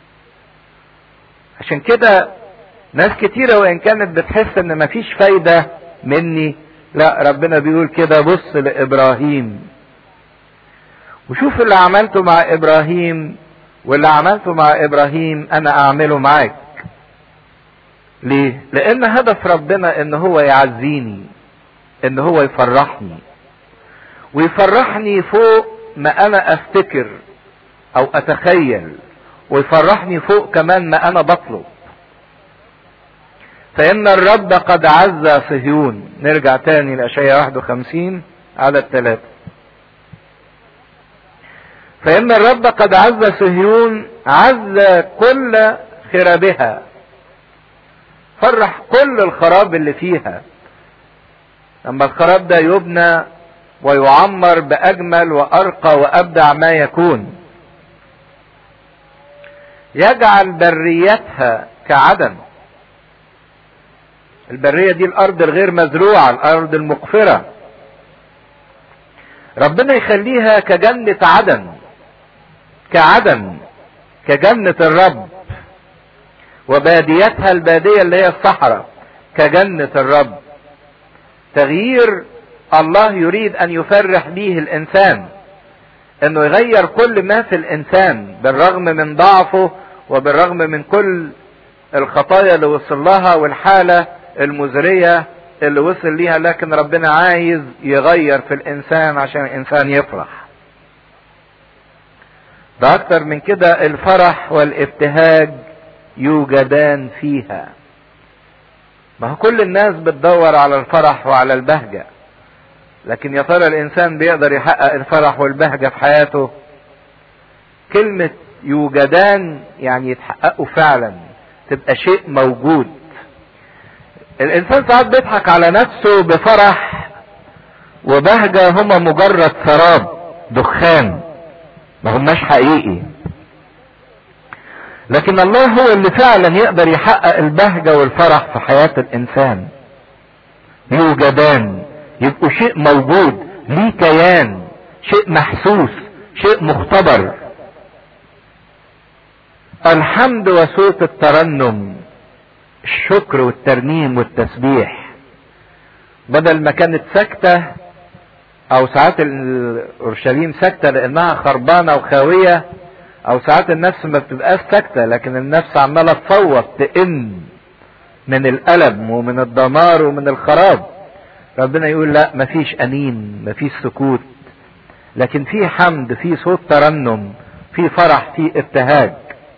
عشان كده ناس كتيرة وان كانت بتحس ان مفيش فايدة مني لا ربنا بيقول كده بص لابراهيم وشوف اللي عملته مع ابراهيم واللي عملته مع ابراهيم انا اعمله معاك ليه لان هدف ربنا ان هو يعزيني ان هو يفرحني ويفرحني فوق ما انا افتكر او اتخيل ويفرحني فوق كمان ما انا بطلب فان الرب قد عز صهيون نرجع تاني لاشياء 51 عدد ثلاثة فان الرب قد عز صهيون عز كل خرابها فرح كل الخراب اللي فيها لما الخراب ده يبنى ويعمر باجمل وارقى وابدع ما يكون يجعل بريتها كعدن البريه دي الارض الغير مزروعه الارض المقفره ربنا يخليها كجنه عدن كعدن كجنه الرب وباديتها الباديه اللي هي الصحراء كجنه الرب تغيير الله يريد ان يفرح به الانسان انه يغير كل ما في الانسان بالرغم من ضعفه وبالرغم من كل الخطايا اللي وصل لها والحالة المزرية اللي وصل ليها لكن ربنا عايز يغير في الانسان عشان الانسان يفرح ده اكتر من كده الفرح والابتهاج يوجدان فيها ما هو كل الناس بتدور على الفرح وعلى البهجة لكن يا ترى الانسان بيقدر يحقق الفرح والبهجة في حياته كلمة يوجدان يعني يتحققوا فعلا تبقى شيء موجود الانسان ساعات بيضحك على نفسه بفرح وبهجة هما مجرد سراب دخان ما هماش حقيقي لكن الله هو اللي فعلا يقدر يحقق البهجة والفرح في حياة الانسان يوجدان يبقوا شيء موجود ليه كيان شيء محسوس شيء مختبر الحمد وصوت الترنم الشكر والترنيم والتسبيح بدل ما كانت ساكتة او ساعات اورشليم ساكتة لانها خربانة وخاوية او ساعات النفس ما بتبقاش ساكتة لكن النفس عمالة تصوت تئن من الالم ومن الدمار ومن الخراب ربنا يقول لا مفيش انين مفيش سكوت لكن في حمد في صوت ترنم في فرح في ابتهاج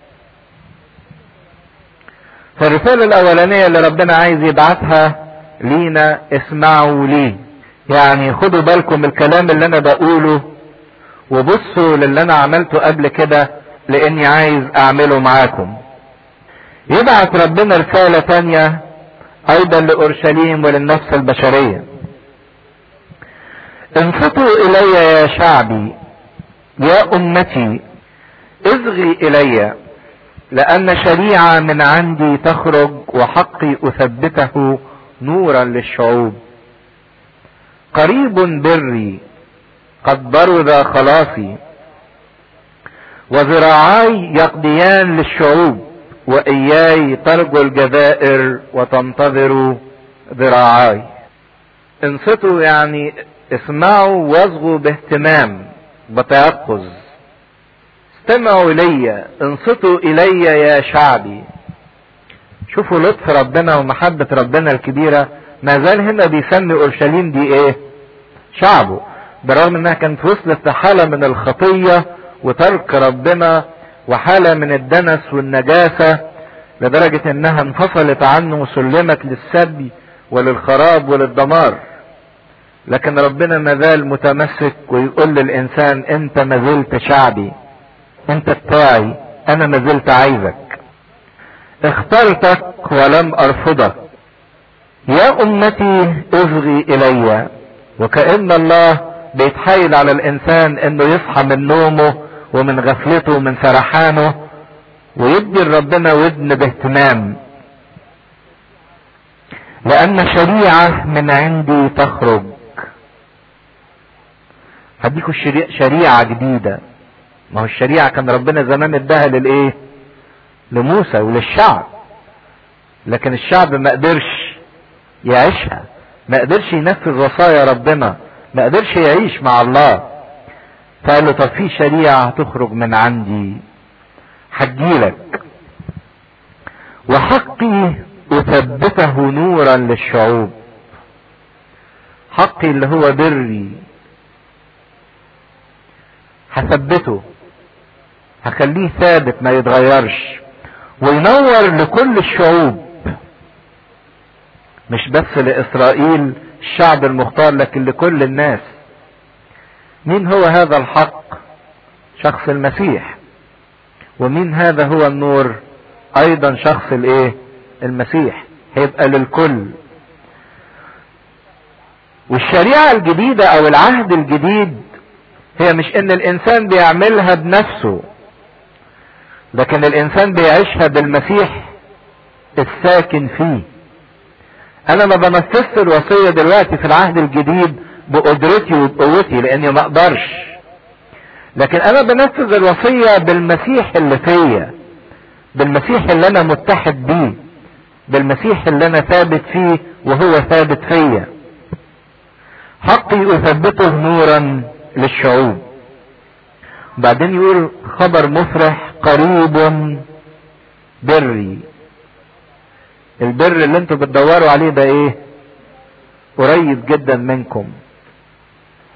فالرسالة الأولانية اللي ربنا عايز يبعتها لينا اسمعوا لي يعني خدوا بالكم الكلام اللي أنا بقوله وبصوا للي أنا عملته قبل كده لأني عايز أعمله معاكم يبعت ربنا رسالة تانية أيضا لأورشليم وللنفس البشرية انصتوا إلي يا شعبي يا أمتي اصغي إلي لأن شريعة من عندي تخرج وحقي أثبته نورا للشعوب قريب بري قد برد خلاصي وذراعاي يقضيان للشعوب وإياي ترجو الجزائر وتنتظر ذراعاي انصتوا يعني اسمعوا واصغوا باهتمام بتيقظ استمعوا الي انصتوا الي يا شعبي شوفوا لطف ربنا ومحبة ربنا الكبيرة ما زال هنا بيسمي اورشليم دي ايه شعبه برغم انها كانت وصلت لحالة من الخطية وترك ربنا وحالة من الدنس والنجاسة لدرجة انها انفصلت عنه وسلمت للسبي وللخراب وللدمار لكن ربنا ما زال متمسك ويقول للانسان انت ما زلت شعبي انت بتاعي انا ما زلت عايزك اخترتك ولم ارفضك يا امتي اصغي الي وكأن الله بيتحايل على الانسان انه يصحى من نومه ومن غفلته ومن سرحانه ويدي لربنا ودن باهتمام لان شريعة من عندي تخرج هديكوا شريعة جديدة ما هو الشريعة كان ربنا زمان اداها للايه لموسى وللشعب لكن الشعب ما قدرش يعيشها ما قدرش ينفذ وصايا ربنا ما قدرش يعيش مع الله فقال له طب في شريعة هتخرج من عندي هديلك وحقي اثبته نورا للشعوب حقي اللي هو بري هثبته هخليه ثابت ما يتغيرش وينور لكل الشعوب مش بس لاسرائيل الشعب المختار لكن لكل الناس مين هو هذا الحق شخص المسيح ومين هذا هو النور ايضا شخص الايه المسيح هيبقى للكل والشريعة الجديدة او العهد الجديد هي مش ان الانسان بيعملها بنفسه لكن الانسان بيعيشها بالمسيح الساكن فيه انا ما بنفذش الوصية دلوقتي في العهد الجديد بقدرتي وبقوتي لاني ما اقدرش لكن انا بنفذ الوصية بالمسيح اللي فيا بالمسيح اللي انا متحد بيه بالمسيح اللي انا ثابت فيه وهو ثابت فيا حقي اثبته نورا للشعوب بعدين يقول خبر مفرح قريب بري البر اللي انتوا بتدوروا عليه ده ايه قريب جدا منكم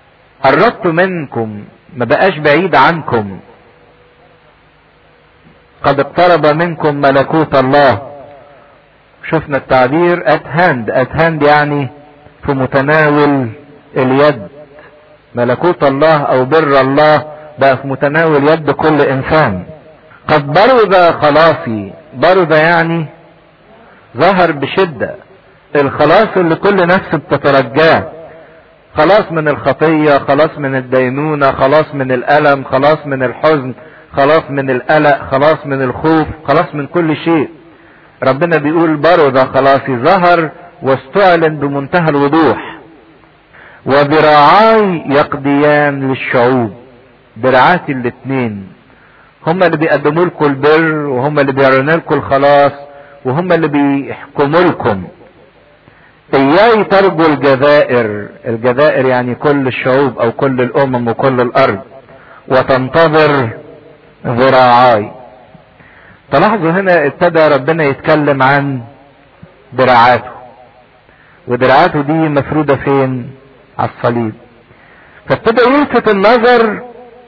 قربت منكم ما بقاش بعيد عنكم قد اقترب منكم ملكوت الله شفنا التعبير at hand at hand يعني في متناول اليد ملكوت الله او بر الله بقى في متناول يد كل انسان قد برز خلاصي برز يعني ظهر بشدة الخلاص اللي كل نفس بتترجاه خلاص من الخطية خلاص من الدينونة خلاص من الألم خلاص من الحزن خلاص من القلق خلاص من الخوف خلاص من كل شيء ربنا بيقول برز خلاصي ظهر واستعلن بمنتهى الوضوح وذراعاي يقضيان للشعوب دراعات الاتنين هم اللي بيقدموا لكم البر وهم اللي بيعلنوا لكم الخلاص وهم اللي بيحكموا لكم اياي ترجو الجزائر الجزائر يعني كل الشعوب او كل الامم وكل الارض وتنتظر ذراعاي تلاحظوا هنا ابتدى ربنا يتكلم عن دراعاته ودراعاته دي مفرودة فين على الصليب فابتدى يلفت النظر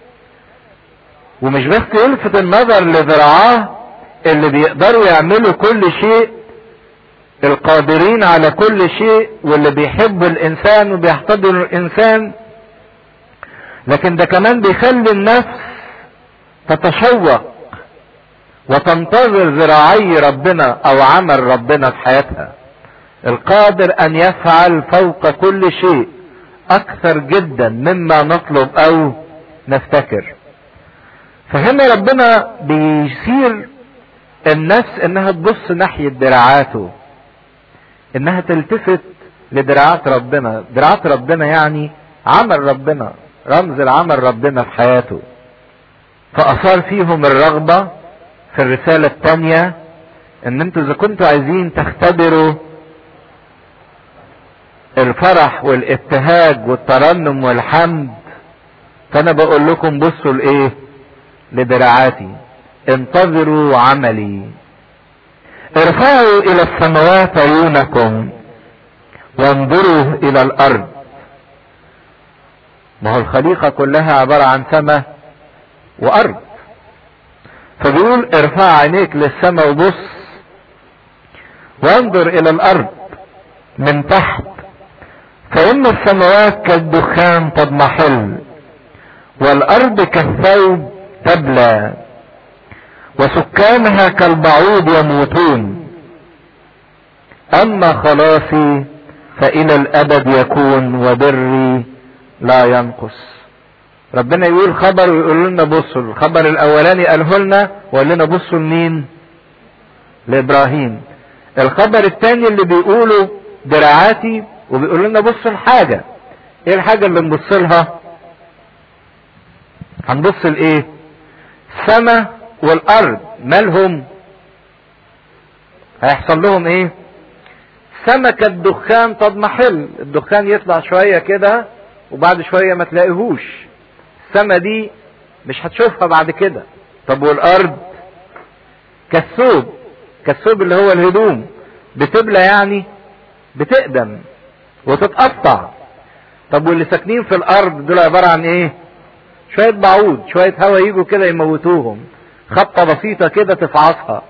ومش بس يلفت النظر لذراعاه اللي بيقدروا يعملوا كل شيء القادرين على كل شيء واللي بيحبوا الانسان وبيحتضنوا الانسان لكن ده كمان بيخلي النفس تتشوق وتنتظر ذراعي ربنا او عمل ربنا في حياتها القادر ان يفعل فوق كل شيء اكثر جدا مما نطلب او نفتكر فهنا ربنا بيصير النفس انها تبص ناحية دراعاته انها تلتفت لدراعات ربنا دراعات ربنا يعني عمل ربنا رمز العمل ربنا في حياته فاثار فيهم الرغبة في الرسالة الثانية ان انتوا اذا كنتوا عايزين تختبروا الفرح والابتهاج والترنم والحمد فانا بقول لكم بصوا لايه لدراعاتي انتظروا عملي ارفعوا الى السماوات عيونكم وانظروا الى الارض ما هو الخليقة كلها عبارة عن سماء وارض فبيقول ارفع عينيك للسماء وبص وانظر الى الارض من تحت فان السماوات كالدخان تضمحل والارض كالثوب تبلى وسكانها كالبعوض يموتون اما خلاصي فالى الابد يكون وبري لا ينقص ربنا يقول خبر ويقول لنا بصوا الخبر الاولاني قاله لنا وقال لنا بصوا لمين لابراهيم الخبر الثاني اللي بيقوله دراعاتي وبيقول لنا بصوا الحاجه ايه الحاجه اللي نبص لها هنبص لايه السماء والارض مالهم هيحصل لهم ايه سمكة الدخان تضمحل الدخان يطلع شوية كده وبعد شوية ما تلاقيهوش السما دي مش هتشوفها بعد كده طب والارض كالثوب كالثوب اللي هو الهدوم بتبلى يعني بتقدم وتتقطع طب واللي ساكنين في الارض دول عبارة عن ايه شوية بعوض شوية هوا يجوا كده يموتوهم خبطة بسيطة كده تفعصها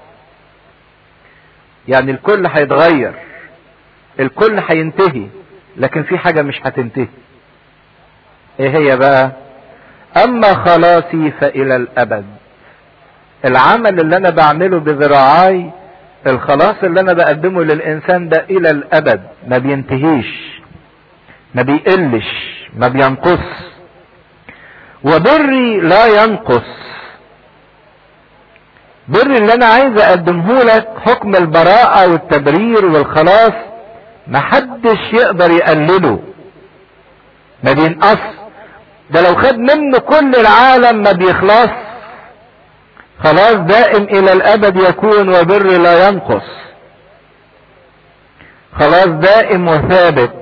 يعني الكل هيتغير الكل هينتهي لكن في حاجة مش هتنتهي ايه هي بقى اما خلاصي فالى الابد العمل اللي انا بعمله بذراعاي الخلاص اللي انا بقدمه للانسان ده الى الابد ما بينتهيش ما بيقلش ما بينقص وبري لا ينقص بر اللي انا عايز اقدمه لك حكم البراءة والتبرير والخلاص محدش يقدر يقلله ما بينقص ده لو خد منه كل العالم ما بيخلص خلاص دائم الى الابد يكون وبر لا ينقص خلاص دائم وثابت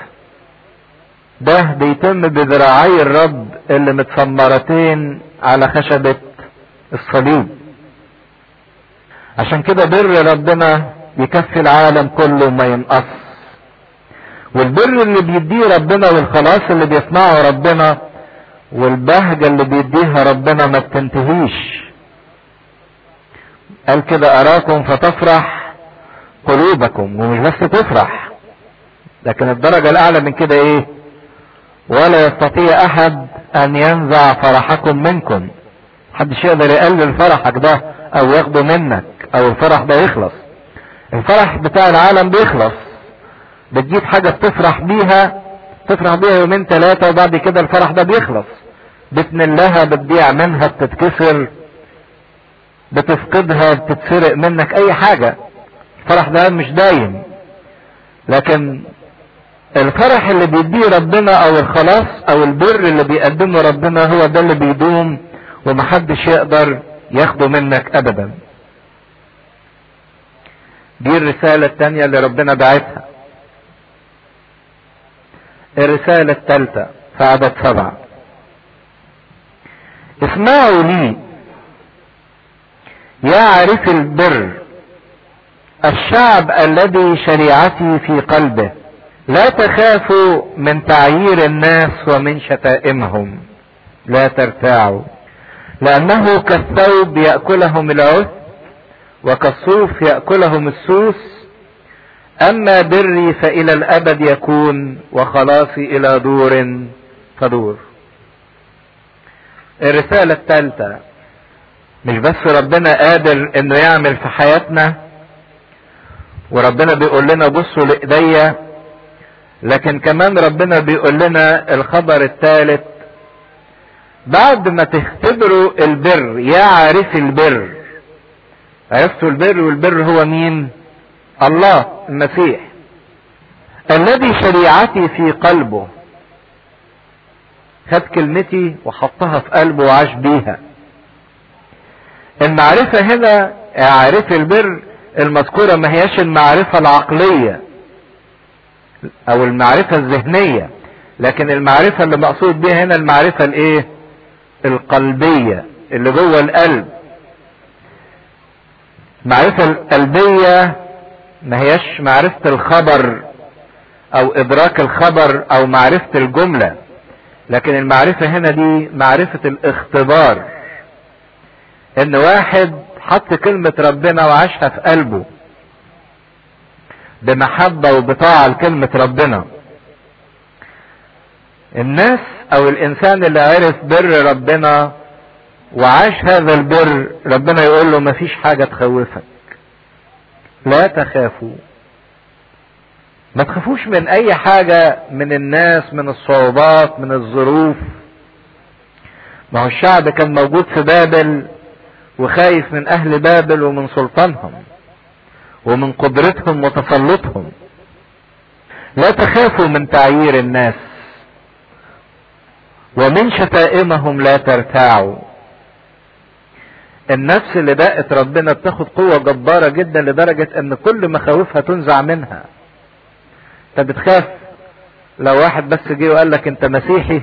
ده بيتم بذراعي الرب اللي متسمرتين على خشبة الصليب عشان كده بر ربنا يكفي العالم كله ما ينقص والبر اللي بيديه ربنا والخلاص اللي بيصنعه ربنا والبهجة اللي بيديها ربنا ما بتنتهيش قال كده اراكم فتفرح قلوبكم ومش بس تفرح لكن الدرجة الاعلى من كده ايه ولا يستطيع احد ان ينزع فرحكم منكم محدش يقدر يقلل فرحك ده او ياخده منك او الفرح ده يخلص الفرح بتاع العالم بيخلص بتجيب حاجة بتفرح بيها تفرح بيها يومين ثلاثة وبعد كده الفرح ده بيخلص بتملها بتضيع منها بتتكسر بتفقدها بتتسرق منك اي حاجة الفرح ده مش دايم لكن الفرح اللي بيديه ربنا او الخلاص او البر اللي بيقدمه ربنا هو ده اللي بيدوم ومحدش يقدر ياخده منك ابدا دي الرسالة التانية اللي ربنا بعتها الرسالة الثالثة في عدد سبعة اسمعوا لي يا عارف البر الشعب الذي شريعتي في قلبه لا تخافوا من تعيير الناس ومن شتائمهم لا ترتاعوا لأنه كالثوب يأكلهم العث وكالصوف يأكلهم السوس أما بري فإلى الأبد يكون وخلاصي إلى دور فدور الرسالة الثالثة مش بس ربنا قادر انه يعمل في حياتنا وربنا بيقول لنا بصوا لإيديا لكن كمان ربنا بيقول لنا الخبر الثالث بعد ما تختبروا البر يا عارف البر عرفتوا البر والبر هو مين الله المسيح الذي شريعتي في قلبه خد كلمتي وحطها في قلبه وعاش بيها المعرفة هنا عارف البر المذكورة ما هياش المعرفة العقلية او المعرفة الذهنية لكن المعرفة اللي مقصود بها هنا المعرفة الايه القلبية اللي جوه القلب المعرفة القلبية ما هياش معرفة الخبر او ادراك الخبر او معرفة الجملة لكن المعرفة هنا دي معرفة الاختبار ان واحد حط كلمة ربنا وعاشها في قلبه بمحبة وبطاعة لكلمة ربنا الناس او الانسان اللي عرف بر ربنا وعاش هذا البر ربنا يقول له مفيش حاجة تخوفك لا تخافوا ما تخافوش من اي حاجة من الناس من الصعوبات من الظروف ما هو الشعب كان موجود في بابل وخايف من اهل بابل ومن سلطانهم ومن قدرتهم وتسلطهم لا تخافوا من تعيير الناس ومن شتائمهم لا ترتاعوا النفس اللي بقت ربنا بتاخد قوة جبارة جدا لدرجة ان كل مخاوفها تنزع منها انت بتخاف لو واحد بس جه وقال لك انت مسيحي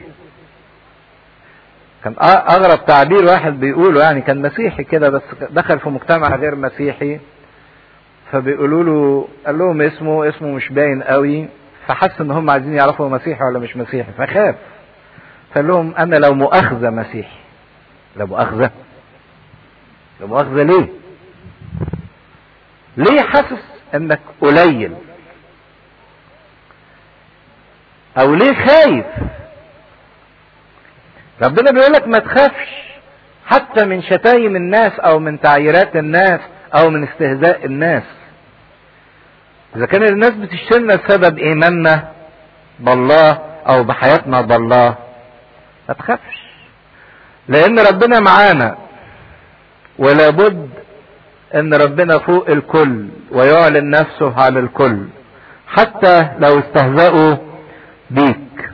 كان اغرب تعبير واحد بيقوله يعني كان مسيحي كده بس دخل في مجتمع غير مسيحي فبيقولوا له قال لهم اسمه اسمه مش باين قوي فحس ان هم عايزين يعرفوا مسيحي ولا مش مسيحي فخاف فقال لهم انا لو مؤاخذة مسيحي لا مؤاخذة لا مؤاخذة ليه ليه حاسس انك قليل او ليه خايف ربنا بيقول لك ما تخافش حتى من شتايم الناس او من تعييرات الناس او من استهزاء الناس اذا كان الناس بتشتمنا بسبب ايماننا بالله او بحياتنا بالله ما تخافش لان ربنا معانا ولا بد ان ربنا فوق الكل ويعلن نفسه على الكل حتى لو استهزأوا بيك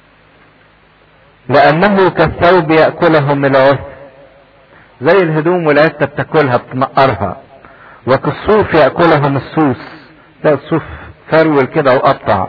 لانه كالثوب يأكلهم العث زي الهدوم والعتة بتاكلها بتنقرها وكالصوف يأكلهم السوس ده الصوف فرول كده وقطع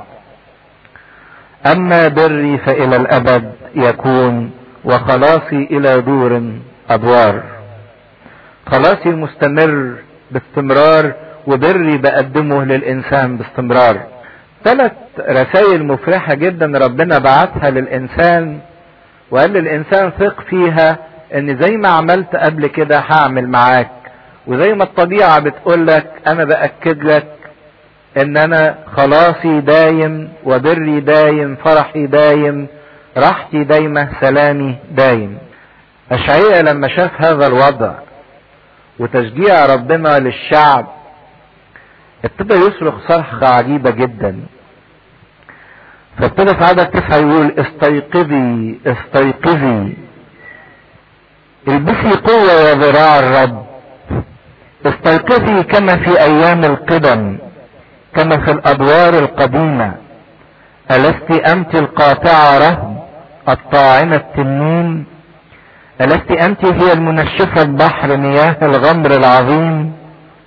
اما بري فالى الابد يكون وخلاصي الى دور ادوار خلاصي مستمر باستمرار وبري بقدمه للانسان باستمرار ثلاث رسائل مفرحة جدا ربنا بعتها للانسان وقال للانسان ثق فيها ان زي ما عملت قبل كده هعمل معاك وزي ما الطبيعة بتقول لك انا باكد لك ان انا خلاصي دايم وبري دايم فرحي دايم راحتي دايمة سلامي دايم اشعياء لما شاف هذا الوضع وتشجيع ربنا للشعب ابتدى يصرخ صرخة عجيبة جدا فابتدى في عدد تسعة يقول استيقظي استيقظي البسي قوة يا ذراع الرب استيقظي كما في ايام القدم كما في الادوار القديمة ألست أنت القاطعة رهب الطاعنة التنين ألست أنت هي المنشفة البحر مياه الغمر العظيم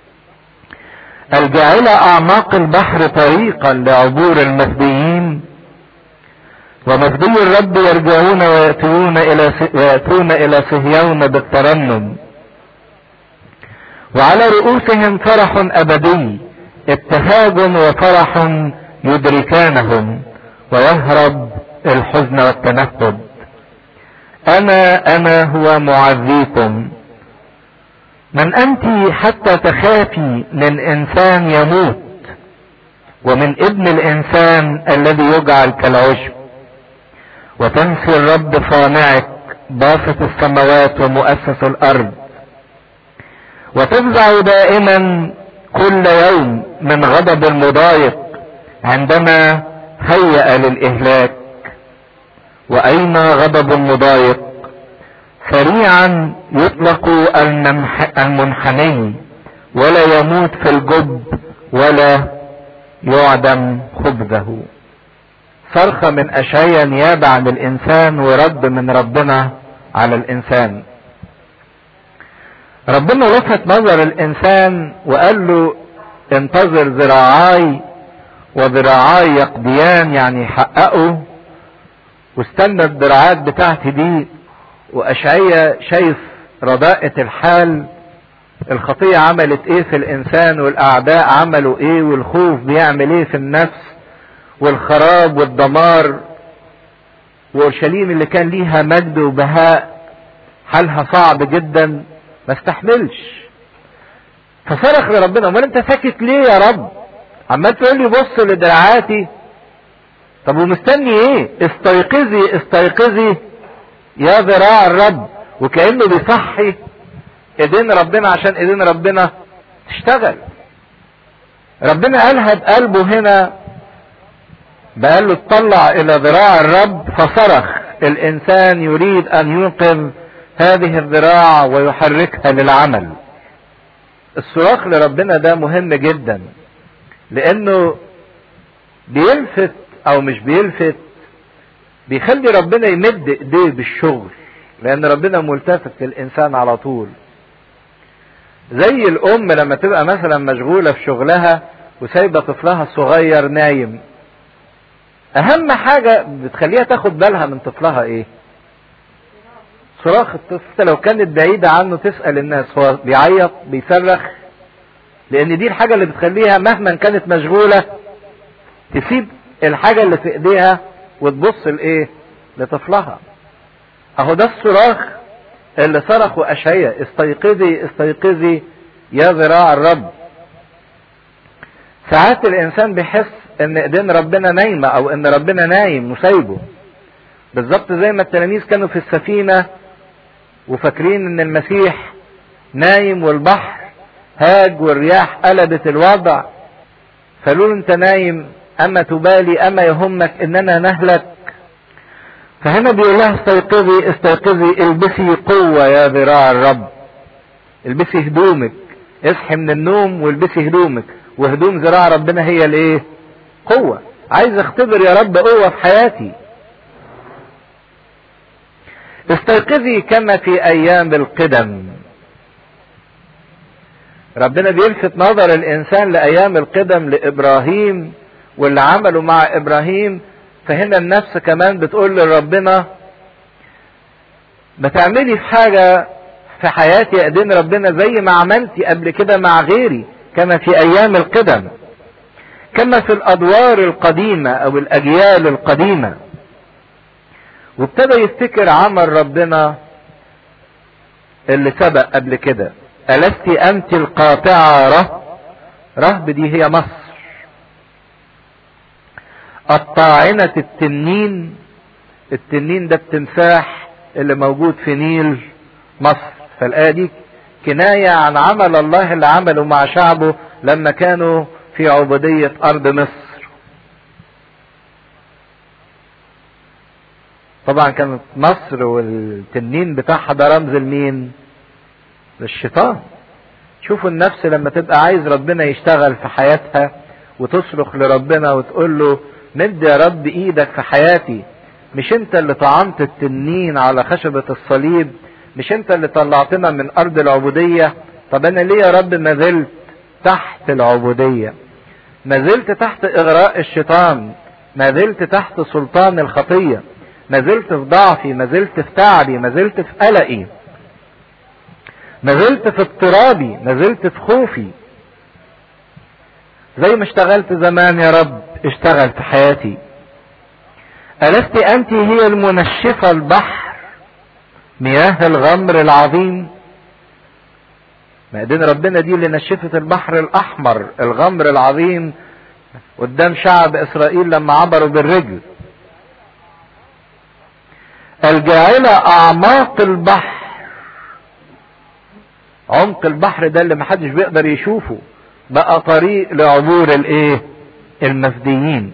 الجاعلة أعماق البحر طريقا لعبور المفديين ومفدي الرب يرجعون ويأتون إلى ويأتون إلى صهيون بالترنم وعلى رؤوسهم فرح أبدي ابتهاج وفرح يدركانهم ويهرب الحزن والتنكد انا انا هو معذيكم من انت حتى تخافي من انسان يموت ومن ابن الانسان الذي يجعل كالعشب وتنسي الرب صانعك باسط السماوات ومؤسس الارض وتفزع دائما كل يوم من غضب المضايق عندما هيأ للإهلاك وأين غضب المضايق سريعا يطلق المنحني ولا يموت في الجب ولا يعدم خبزه صرخة من أشعيا نيابة عن الإنسان ورد من ربنا على الإنسان ربنا لفت نظر الإنسان وقال له انتظر ذراعاي وذراعاي يقضيان يعني يحققوا واستنى الذراعات بتاعتي دي واشعيا شايف رداءة الحال الخطية عملت ايه في الانسان والاعداء عملوا ايه والخوف بيعمل ايه في النفس والخراب والدمار واورشليم اللي كان ليها مجد وبهاء حالها صعب جدا ما استحملش فصرخ لربنا امال انت ساكت ليه يا رب عمال تقول لي بص لدراعاتي طب ومستني ايه استيقظي استيقظي يا ذراع الرب وكانه بيصحي ايدين ربنا عشان ايدين ربنا تشتغل ربنا قالها بقلبه هنا بقال له اطلع الى ذراع الرب فصرخ الانسان يريد ان ينقذ هذه الذراع ويحركها للعمل الصراخ لربنا ده مهم جدا لانه بيلفت او مش بيلفت بيخلي ربنا يمد ايديه بالشغل لان ربنا ملتفت للانسان على طول زي الام لما تبقى مثلا مشغوله في شغلها وسايبه طفلها الصغير نايم اهم حاجه بتخليها تاخد بالها من طفلها ايه صراخ الطفل لو كانت بعيده عنه تسال الناس هو بيعيط بيصرخ لان دي الحاجه اللي بتخليها مهما كانت مشغوله تسيب الحاجه اللي في ايديها وتبص لايه لطفلها اهو ده الصراخ اللي صرخوا اشعياء استيقظي استيقظي يا ذراع الرب ساعات الانسان بيحس ان ايدين ربنا نايمه او ان ربنا نايم وسايبه بالظبط زي ما التلاميذ كانوا في السفينه وفاكرين ان المسيح نايم والبحر هاج والرياح قلبت الوضع فقالوا له انت نايم اما تبالي اما يهمك اننا نهلك فهنا بيقول لها استيقظي استيقظي البسي قوة يا ذراع الرب البسي هدومك اصحي من النوم والبسي هدومك وهدوم ذراع ربنا هي الايه قوة عايز اختبر يا رب قوة في حياتي استيقظي كما في ايام القدم ربنا بيلفت نظر الانسان لايام القدم لابراهيم واللي عمله مع ابراهيم فهنا النفس كمان بتقول لربنا ما تعملي في حاجة في حياتي ايدين ربنا زي ما عملتي قبل كده مع غيري كما في ايام القدم كما في الادوار القديمة او الاجيال القديمة وابتدى يفتكر عمل ربنا اللي سبق قبل كده ألست أنت القاطعة ره رهب دي هي مصر الطاعنة التنين التنين ده التمساح اللي موجود في نيل مصر فالآية دي كناية عن عمل الله اللي عمله مع شعبه لما كانوا في عبودية أرض مصر طبعا كانت مصر والتنين بتاعها ده رمز لمين للشيطان شوفوا النفس لما تبقى عايز ربنا يشتغل في حياتها وتصرخ لربنا وتقول له مد يا رب ايدك في حياتي مش انت اللي طعنت التنين على خشبة الصليب مش انت اللي طلعتنا من ارض العبودية طب انا ليه يا رب ما زلت تحت العبودية ما زلت تحت اغراء الشيطان ما زلت تحت سلطان الخطية ما زلت في ضعفي ما زلت في تعبي ما زلت في قلقي ما زلت في اضطرابي ما زلت في خوفي زي ما اشتغلت زمان يا رب اشتغل في حياتي ألست أنت هي المنشفة البحر مياه الغمر العظيم مأدين ربنا دي اللي نشفت البحر الأحمر الغمر العظيم قدام شعب إسرائيل لما عبروا بالرجل الجاعلة أعماق البحر عمق البحر ده اللي محدش بيقدر يشوفه بقى طريق لعبور الايه المفديين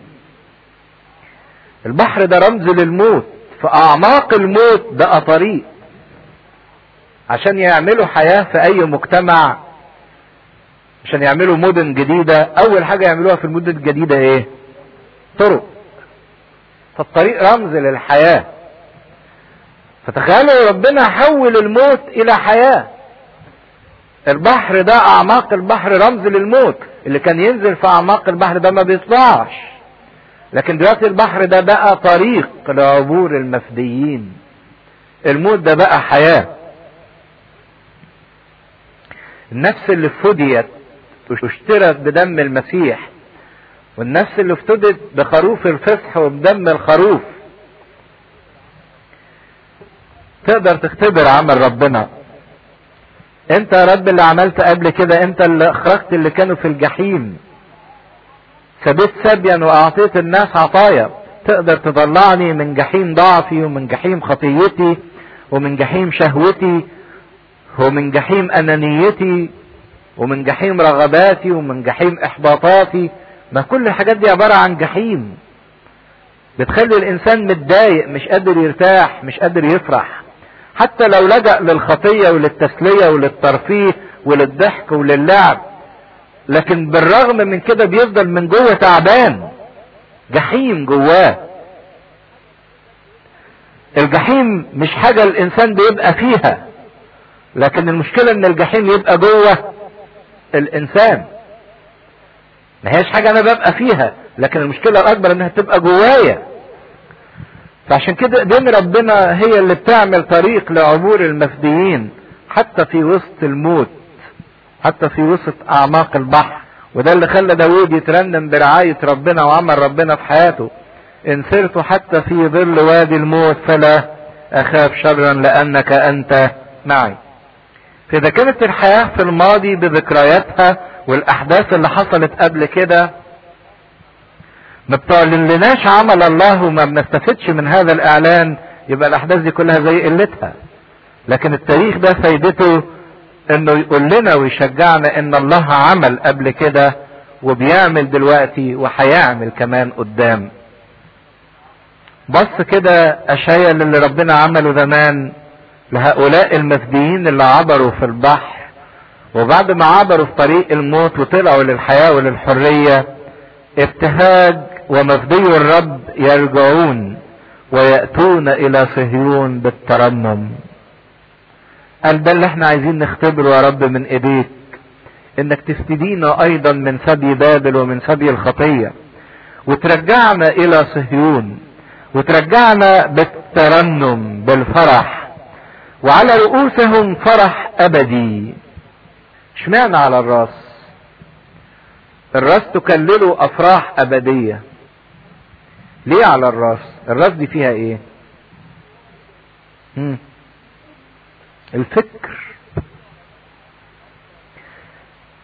البحر ده رمز للموت في اعماق الموت بقى طريق عشان يعملوا حياة في اي مجتمع عشان يعملوا مدن جديدة اول حاجة يعملوها في المدن الجديدة ايه طرق فالطريق رمز للحياة فتخيلوا ربنا حول الموت الى حياه البحر ده اعماق البحر رمز للموت اللي كان ينزل في اعماق البحر ده ما بيطلعش لكن دلوقتي البحر ده بقى طريق لعبور المفديين الموت ده بقى حياة النفس اللي فديت واشترت بدم المسيح والنفس اللي افتدت بخروف الفصح وبدم الخروف تقدر تختبر عمل ربنا انت يا رب اللي عملت قبل كده انت اللي اخرجت اللي كانوا في الجحيم سبيت سبيا واعطيت الناس عطايا تقدر تطلعني من جحيم ضعفي ومن جحيم خطيتي ومن جحيم شهوتي ومن جحيم انانيتي ومن جحيم رغباتي ومن جحيم احباطاتي ما كل الحاجات دي عبارة عن جحيم بتخلي الانسان متضايق مش قادر يرتاح مش قادر يفرح حتى لو لجأ للخطية وللتسلية وللترفيه وللضحك وللعب لكن بالرغم من كده بيفضل من جوه تعبان جحيم جواه الجحيم مش حاجة الإنسان بيبقى فيها لكن المشكلة إن الجحيم يبقى جوه الإنسان ما هيش حاجة أنا ببقى فيها لكن المشكلة الأكبر إنها تبقى جوايا فعشان كده ايدين ربنا هي اللي بتعمل طريق لعبور المفديين حتى في وسط الموت حتى في وسط اعماق البحر وده اللي خلى داود يترنم برعاية ربنا وعمل ربنا في حياته ان سرت حتى في ظل وادي الموت فلا اخاف شرا لانك انت معي فاذا كانت الحياة في الماضي بذكرياتها والاحداث اللي حصلت قبل كده ما بتعلنلناش عمل الله وما بنستفدش من هذا الاعلان يبقى الاحداث دي كلها زي قلتها لكن التاريخ ده فايدته انه يقول لنا ويشجعنا ان الله عمل قبل كده وبيعمل دلوقتي وهيعمل كمان قدام بص كده اشياء اللي ربنا عمله زمان لهؤلاء المفديين اللي عبروا في البحر وبعد ما عبروا في طريق الموت وطلعوا للحياة وللحرية ابتهاج ومفدي الرب يرجعون ويأتون إلى صهيون بالترنم قال ده اللي احنا عايزين نختبره يا رب من ايديك انك تفدينا ايضا من سبي بابل ومن سبي الخطية وترجعنا الى صهيون وترجعنا بالترنم بالفرح وعلى رؤوسهم فرح ابدي اشمعنى على الراس الراس تكلله افراح ابدية ليه على الراس الراس دي فيها ايه مم. الفكر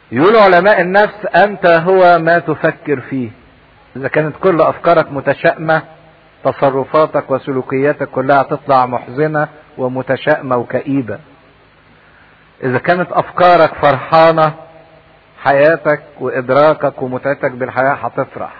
يقول علماء النفس انت هو ما تفكر فيه اذا كانت كل افكارك متشائمه تصرفاتك وسلوكياتك كلها تطلع محزنه ومتشائمه وكئيبه اذا كانت افكارك فرحانه حياتك وادراكك ومتعتك بالحياه هتفرح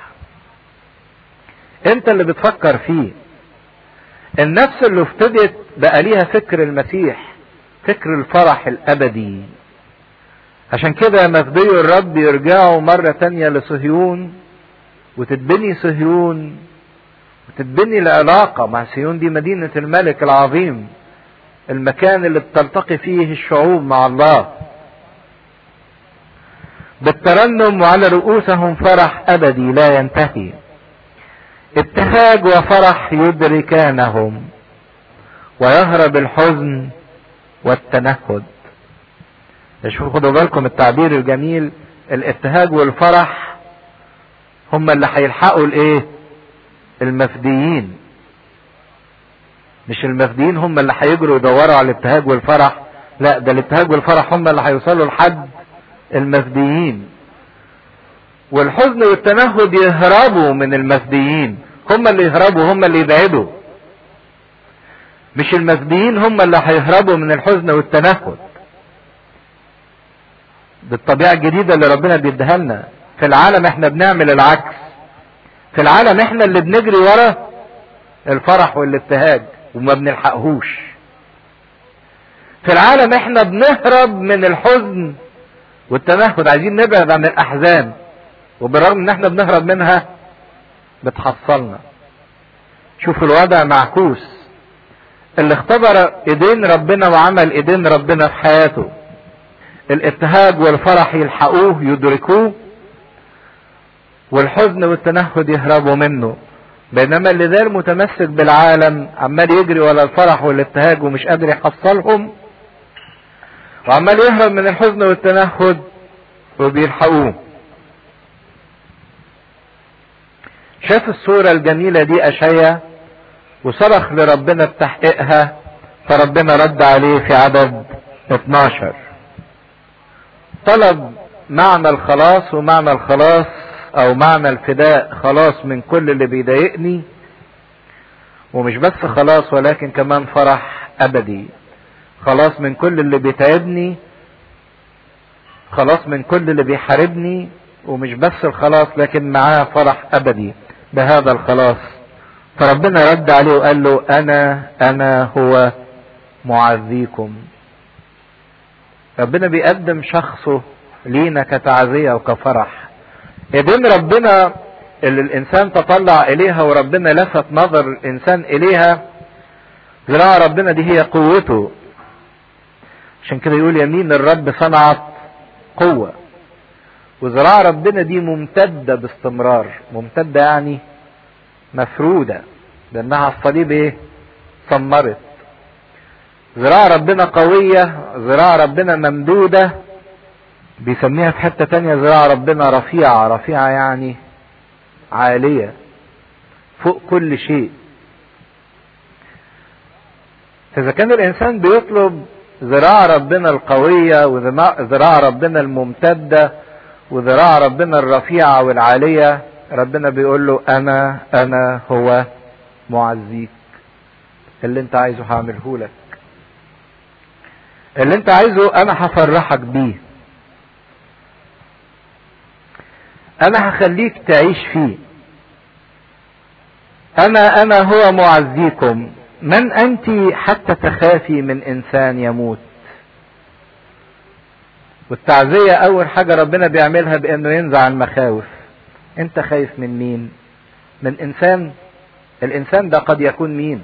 انت اللي بتفكر فيه النفس اللي ابتدت بقى ليها فكر المسيح فكر الفرح الابدي عشان كده مفدي الرب يرجعوا مرة تانية لصهيون وتتبني صهيون وتتبني العلاقة مع صهيون دي مدينة الملك العظيم المكان اللي بتلتقي فيه الشعوب مع الله بالترنم وعلى رؤوسهم فرح ابدي لا ينتهي ابتهاج وفرح يدركانهم ويهرب الحزن والتنهد شوفوا خدوا بالكم التعبير الجميل الابتهاج والفرح هم اللي هيلحقوا الايه المفديين مش المفديين هم اللي هيجروا يدوروا على الابتهاج والفرح لا ده الابتهاج والفرح هم اللي هيوصلوا لحد المفديين والحزن والتنهد يهربوا من المفديين هم اللي يهربوا هم اللي يبعدوا مش المفديين هم اللي هيهربوا من الحزن والتنهد بالطبيعة الجديدة اللي ربنا بيديها لنا في العالم احنا بنعمل العكس في العالم احنا اللي بنجري ورا الفرح والابتهاج وما بنلحقهوش في العالم احنا بنهرب من الحزن والتنهد عايزين نبعد عن الاحزان وبالرغم ان احنا بنهرب منها بتحصلنا شوف الوضع معكوس اللي اختبر ايدين ربنا وعمل ايدين ربنا في حياته الابتهاج والفرح يلحقوه يدركوه والحزن والتنهد يهربوا منه بينما اللي ده متمسك بالعالم عمال يجري ولا الفرح والابتهاج ومش قادر يحصلهم وعمال يهرب من الحزن والتنهد وبيلحقوه شاف الصورة الجميلة دي أشياء وصرخ لربنا بتحقيقها فربنا رد عليه في عدد 12 طلب معنى الخلاص ومعنى الخلاص او معنى الفداء خلاص من كل اللي بيضايقني ومش بس خلاص ولكن كمان فرح ابدي خلاص من كل اللي بيتعبني خلاص من كل اللي بيحاربني ومش بس الخلاص لكن معاه فرح ابدي بهذا الخلاص فربنا رد عليه وقال له انا انا هو معزيكم ربنا بيقدم شخصه لينا كتعزية وكفرح ايدين ربنا اللي الانسان تطلع اليها وربنا لفت نظر الانسان اليها ذراع ربنا دي هي قوته عشان كده يقول يمين الرب صنعت قوة وذراع ربنا دي ممتدة باستمرار ممتدة يعني مفرودة لانها على الصليب ايه سمرت ذراع ربنا قوية ذراع ربنا ممدودة بيسميها في حتة تانية ذراع ربنا رفيعة رفيعة يعني عالية فوق كل شيء فإذا كان الإنسان بيطلب ذراع ربنا القوية وذراع ربنا الممتدة وذراع ربنا الرفيعة والعالية ربنا بيقول له أنا أنا هو معزيك اللي أنت عايزه هعمله لك اللي أنت عايزه أنا هفرحك بيه انا هخليك تعيش فيه انا انا هو معزيكم من انت حتى تخافي من انسان يموت والتعزية اول حاجة ربنا بيعملها بانه ينزع المخاوف انت خايف من مين من انسان الانسان ده قد يكون مين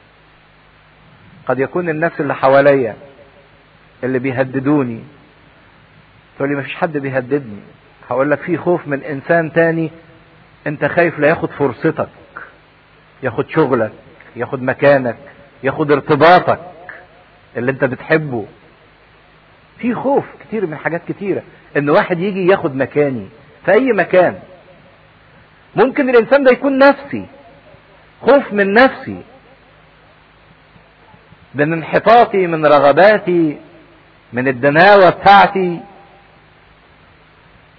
قد يكون الناس اللي حواليا اللي بيهددوني تقول لي مفيش حد بيهددني هقول لك في خوف من انسان تاني انت خايف لا ياخد فرصتك ياخد شغلك ياخد مكانك ياخد ارتباطك اللي انت بتحبه في خوف كتير من حاجات كتيرة ان واحد يجي ياخد مكاني في اي مكان ممكن الانسان ده يكون نفسي خوف من نفسي من انحطاطي من رغباتي من الدناوة بتاعتي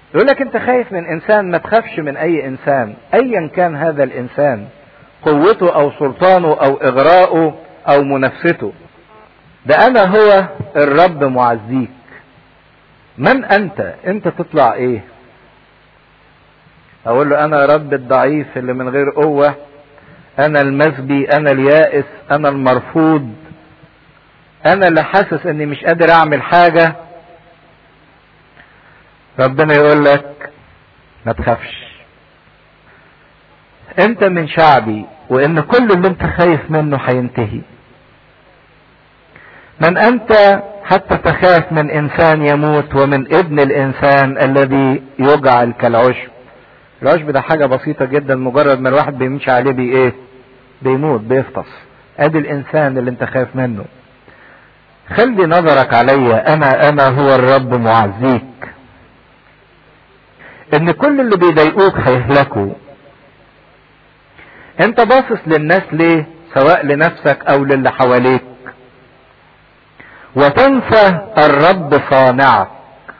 يقول لك انت خايف من انسان ما تخافش من اي انسان ايا كان هذا الانسان قوته او سلطانه او اغراءه او منافسته ده انا هو الرب معزيك من انت انت تطلع ايه اقول له انا رب الضعيف اللي من غير قوة انا المسبي انا اليائس انا المرفوض انا اللي حاسس اني مش قادر اعمل حاجة ربنا يقول لك ما تخافش انت من شعبي وان كل اللي انت خايف منه هينتهي من انت حتى تخاف من انسان يموت ومن ابن الانسان الذي يجعل كالعشب العشب ده حاجة بسيطة جدا مجرد ما الواحد بيمشي عليه بي ايه بيموت بيفطس ادي الانسان اللي انت خايف منه خلي نظرك عليا انا انا هو الرب معزيك ان كل اللي بيضايقوك هيهلكوا انت باصص للناس ليه سواء لنفسك او للي حواليك وتنسى الرب صانعك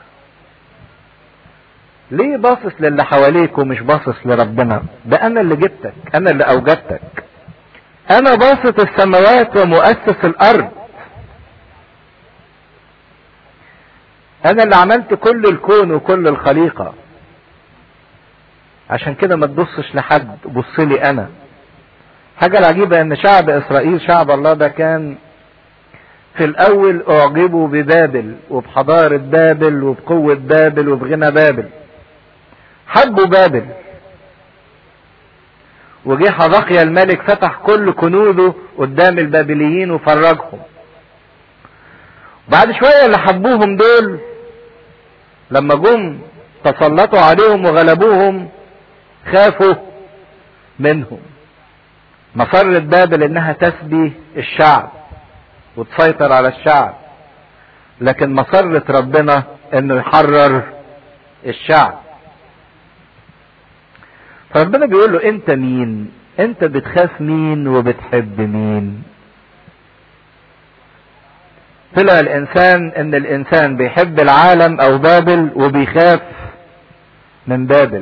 ليه باصص للي حواليك ومش باصص لربنا ده انا اللي جبتك انا اللي اوجدتك انا باسط السماوات ومؤسس الارض انا اللي عملت كل الكون وكل الخليقه عشان كده ما تبصش لحد بص لي انا حاجة العجيبة ان شعب اسرائيل شعب الله ده كان في الاول اعجبوا ببابل وبحضارة بابل وبقوة بابل وبغنى بابل حبوا بابل وجه حبقيا الملك فتح كل كنوزه قدام البابليين وفرجهم بعد شوية اللي حبوهم دول لما جم تسلطوا عليهم وغلبوهم خافوا منهم مصرة بابل انها تسبي الشعب وتسيطر على الشعب لكن مصرة ربنا انه يحرر الشعب فربنا بيقول له انت مين انت بتخاف مين وبتحب مين طلع الانسان ان الانسان بيحب العالم او بابل وبيخاف من بابل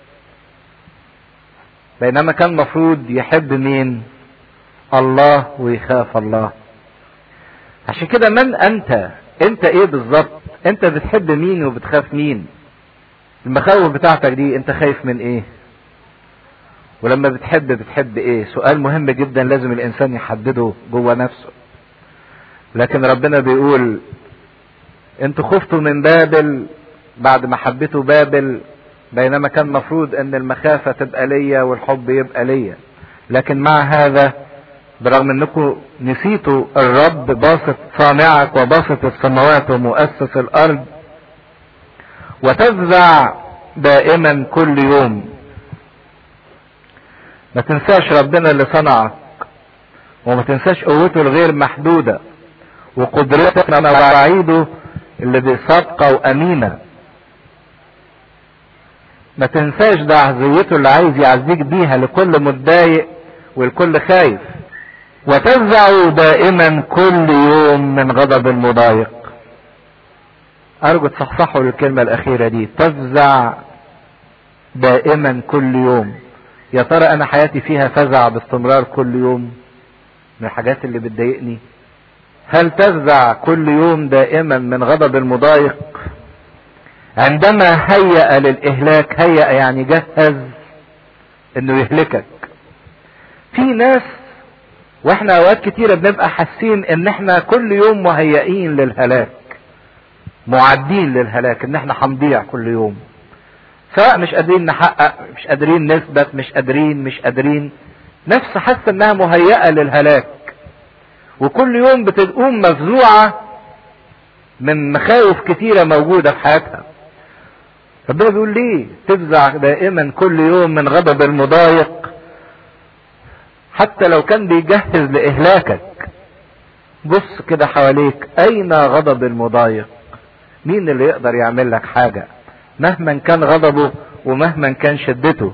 بينما كان مفروض يحب مين الله ويخاف الله عشان كده من انت انت ايه بالظبط انت بتحب مين وبتخاف مين المخاوف بتاعتك دي انت خايف من ايه ولما بتحب بتحب ايه سؤال مهم جدا لازم الانسان يحدده جوه نفسه لكن ربنا بيقول انتوا خفتوا من بابل بعد ما حبيتوا بابل بينما كان مفروض ان المخافة تبقى ليا والحب يبقى ليا لكن مع هذا برغم انكم نسيتوا الرب باسط صانعك وباسط السماوات ومؤسس الارض وتفزع دائما كل يوم ما تنساش ربنا اللي صنعك وما تنساش قوته الغير محدودة وقدرتك على وعيده اللي صادقة وامينة ما تنساش ده عزيته اللي عايز يعزيك بيها لكل متضايق والكل خايف وتفزع دائما كل يوم من غضب المضايق ارجو تصحصحوا الكلمة الاخيرة دي تفزع دائما كل يوم يا ترى انا حياتي فيها فزع باستمرار كل يوم من الحاجات اللي بتضايقني هل تفزع كل يوم دائما من غضب المضايق عندما هيأ للإهلاك هيأ يعني جهز انه يهلكك في ناس واحنا اوقات كتيرة بنبقى حاسين ان احنا كل يوم مهيئين للهلاك معدين للهلاك ان احنا هنضيع كل يوم سواء مش قادرين نحقق مش قادرين نثبت مش قادرين مش قادرين نفس حاسة انها مهيئة للهلاك وكل يوم بتقوم مفزوعة من مخاوف كتيرة موجودة في حياتها ربنا بيقول ليه تفزع دائما كل يوم من غضب المضايق حتى لو كان بيجهز لإهلاكك بص كده حواليك أين غضب المضايق مين اللي يقدر يعمل لك حاجة مهما كان غضبه ومهما كان شدته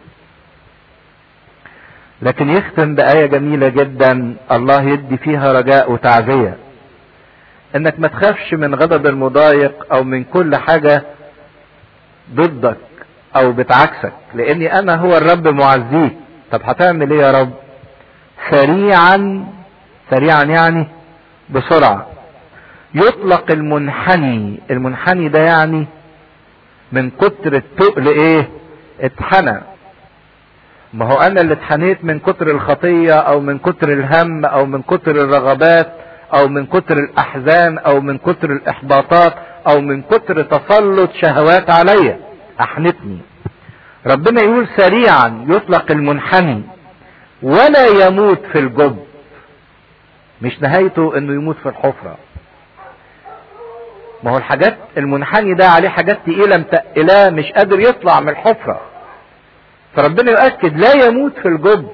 لكن يختم بآية جميلة جدا الله يدي فيها رجاء وتعزية انك ما تخافش من غضب المضايق او من كل حاجة ضدك او بتعكسك لاني انا هو الرب معزيك طب هتعمل ايه يا رب سريعا سريعا يعني بسرعة يطلق المنحني المنحني ده يعني من كتر التقل ايه اتحنى ما هو انا اللي اتحنيت من كتر الخطية او من كتر الهم او من كتر الرغبات او من كتر الاحزان او من كتر الاحباطات او من كتر تسلط شهوات عليا احنتني ربنا يقول سريعا يطلق المنحني ولا يموت في الجب مش نهايته انه يموت في الحفرة ما هو الحاجات المنحني ده عليه حاجات تقيلة متقلاه مش قادر يطلع من الحفرة فربنا يؤكد لا يموت في الجب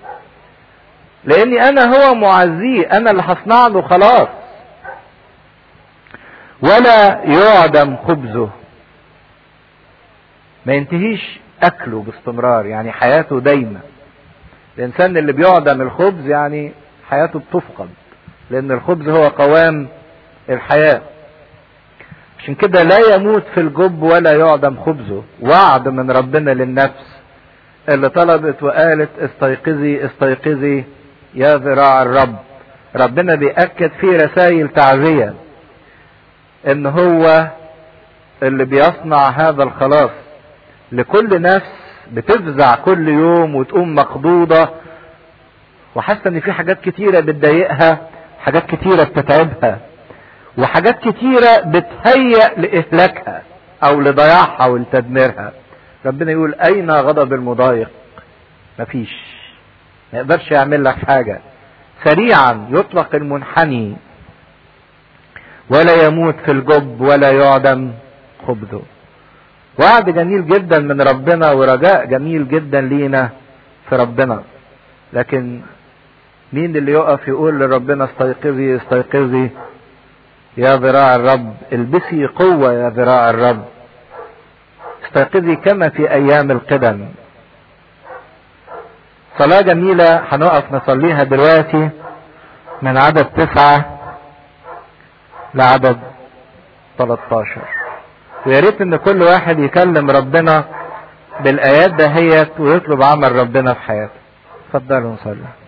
لاني انا هو معزيه انا اللي هصنع له خلاص ولا يعدم خبزه ما ينتهيش اكله باستمرار يعني حياته دايما الانسان اللي بيعدم الخبز يعني حياته بتفقد لان الخبز هو قوام الحياة عشان كده لا يموت في الجب ولا يعدم خبزه وعد من ربنا للنفس اللي طلبت وقالت استيقظي استيقظي يا ذراع الرب ربنا بيأكد في رسائل تعزية ان هو اللي بيصنع هذا الخلاص لكل نفس بتفزع كل يوم وتقوم مخضوضة وحاسة ان في حاجات كتيرة بتضايقها حاجات كتيرة بتتعبها وحاجات كتيرة بتهيأ لإهلاكها أو لضياعها ولتدميرها ربنا يقول أين غضب المضايق مفيش ما يقدرش يعمل لك حاجة سريعا يطلق المنحني ولا يموت في الجب ولا يعدم خبزه وعد جميل جدا من ربنا ورجاء جميل جدا لينا في ربنا لكن مين اللي يقف يقول لربنا استيقظي استيقظي يا ذراع الرب البسي قوة يا ذراع الرب استيقظي كما في ايام القدم صلاة جميلة هنقف نصليها دلوقتي من عدد تسعة لعدد 13 ويا ريت ان كل واحد يكلم ربنا بالايات دهيت ويطلب عمل ربنا في حياته اتفضلوا نصلي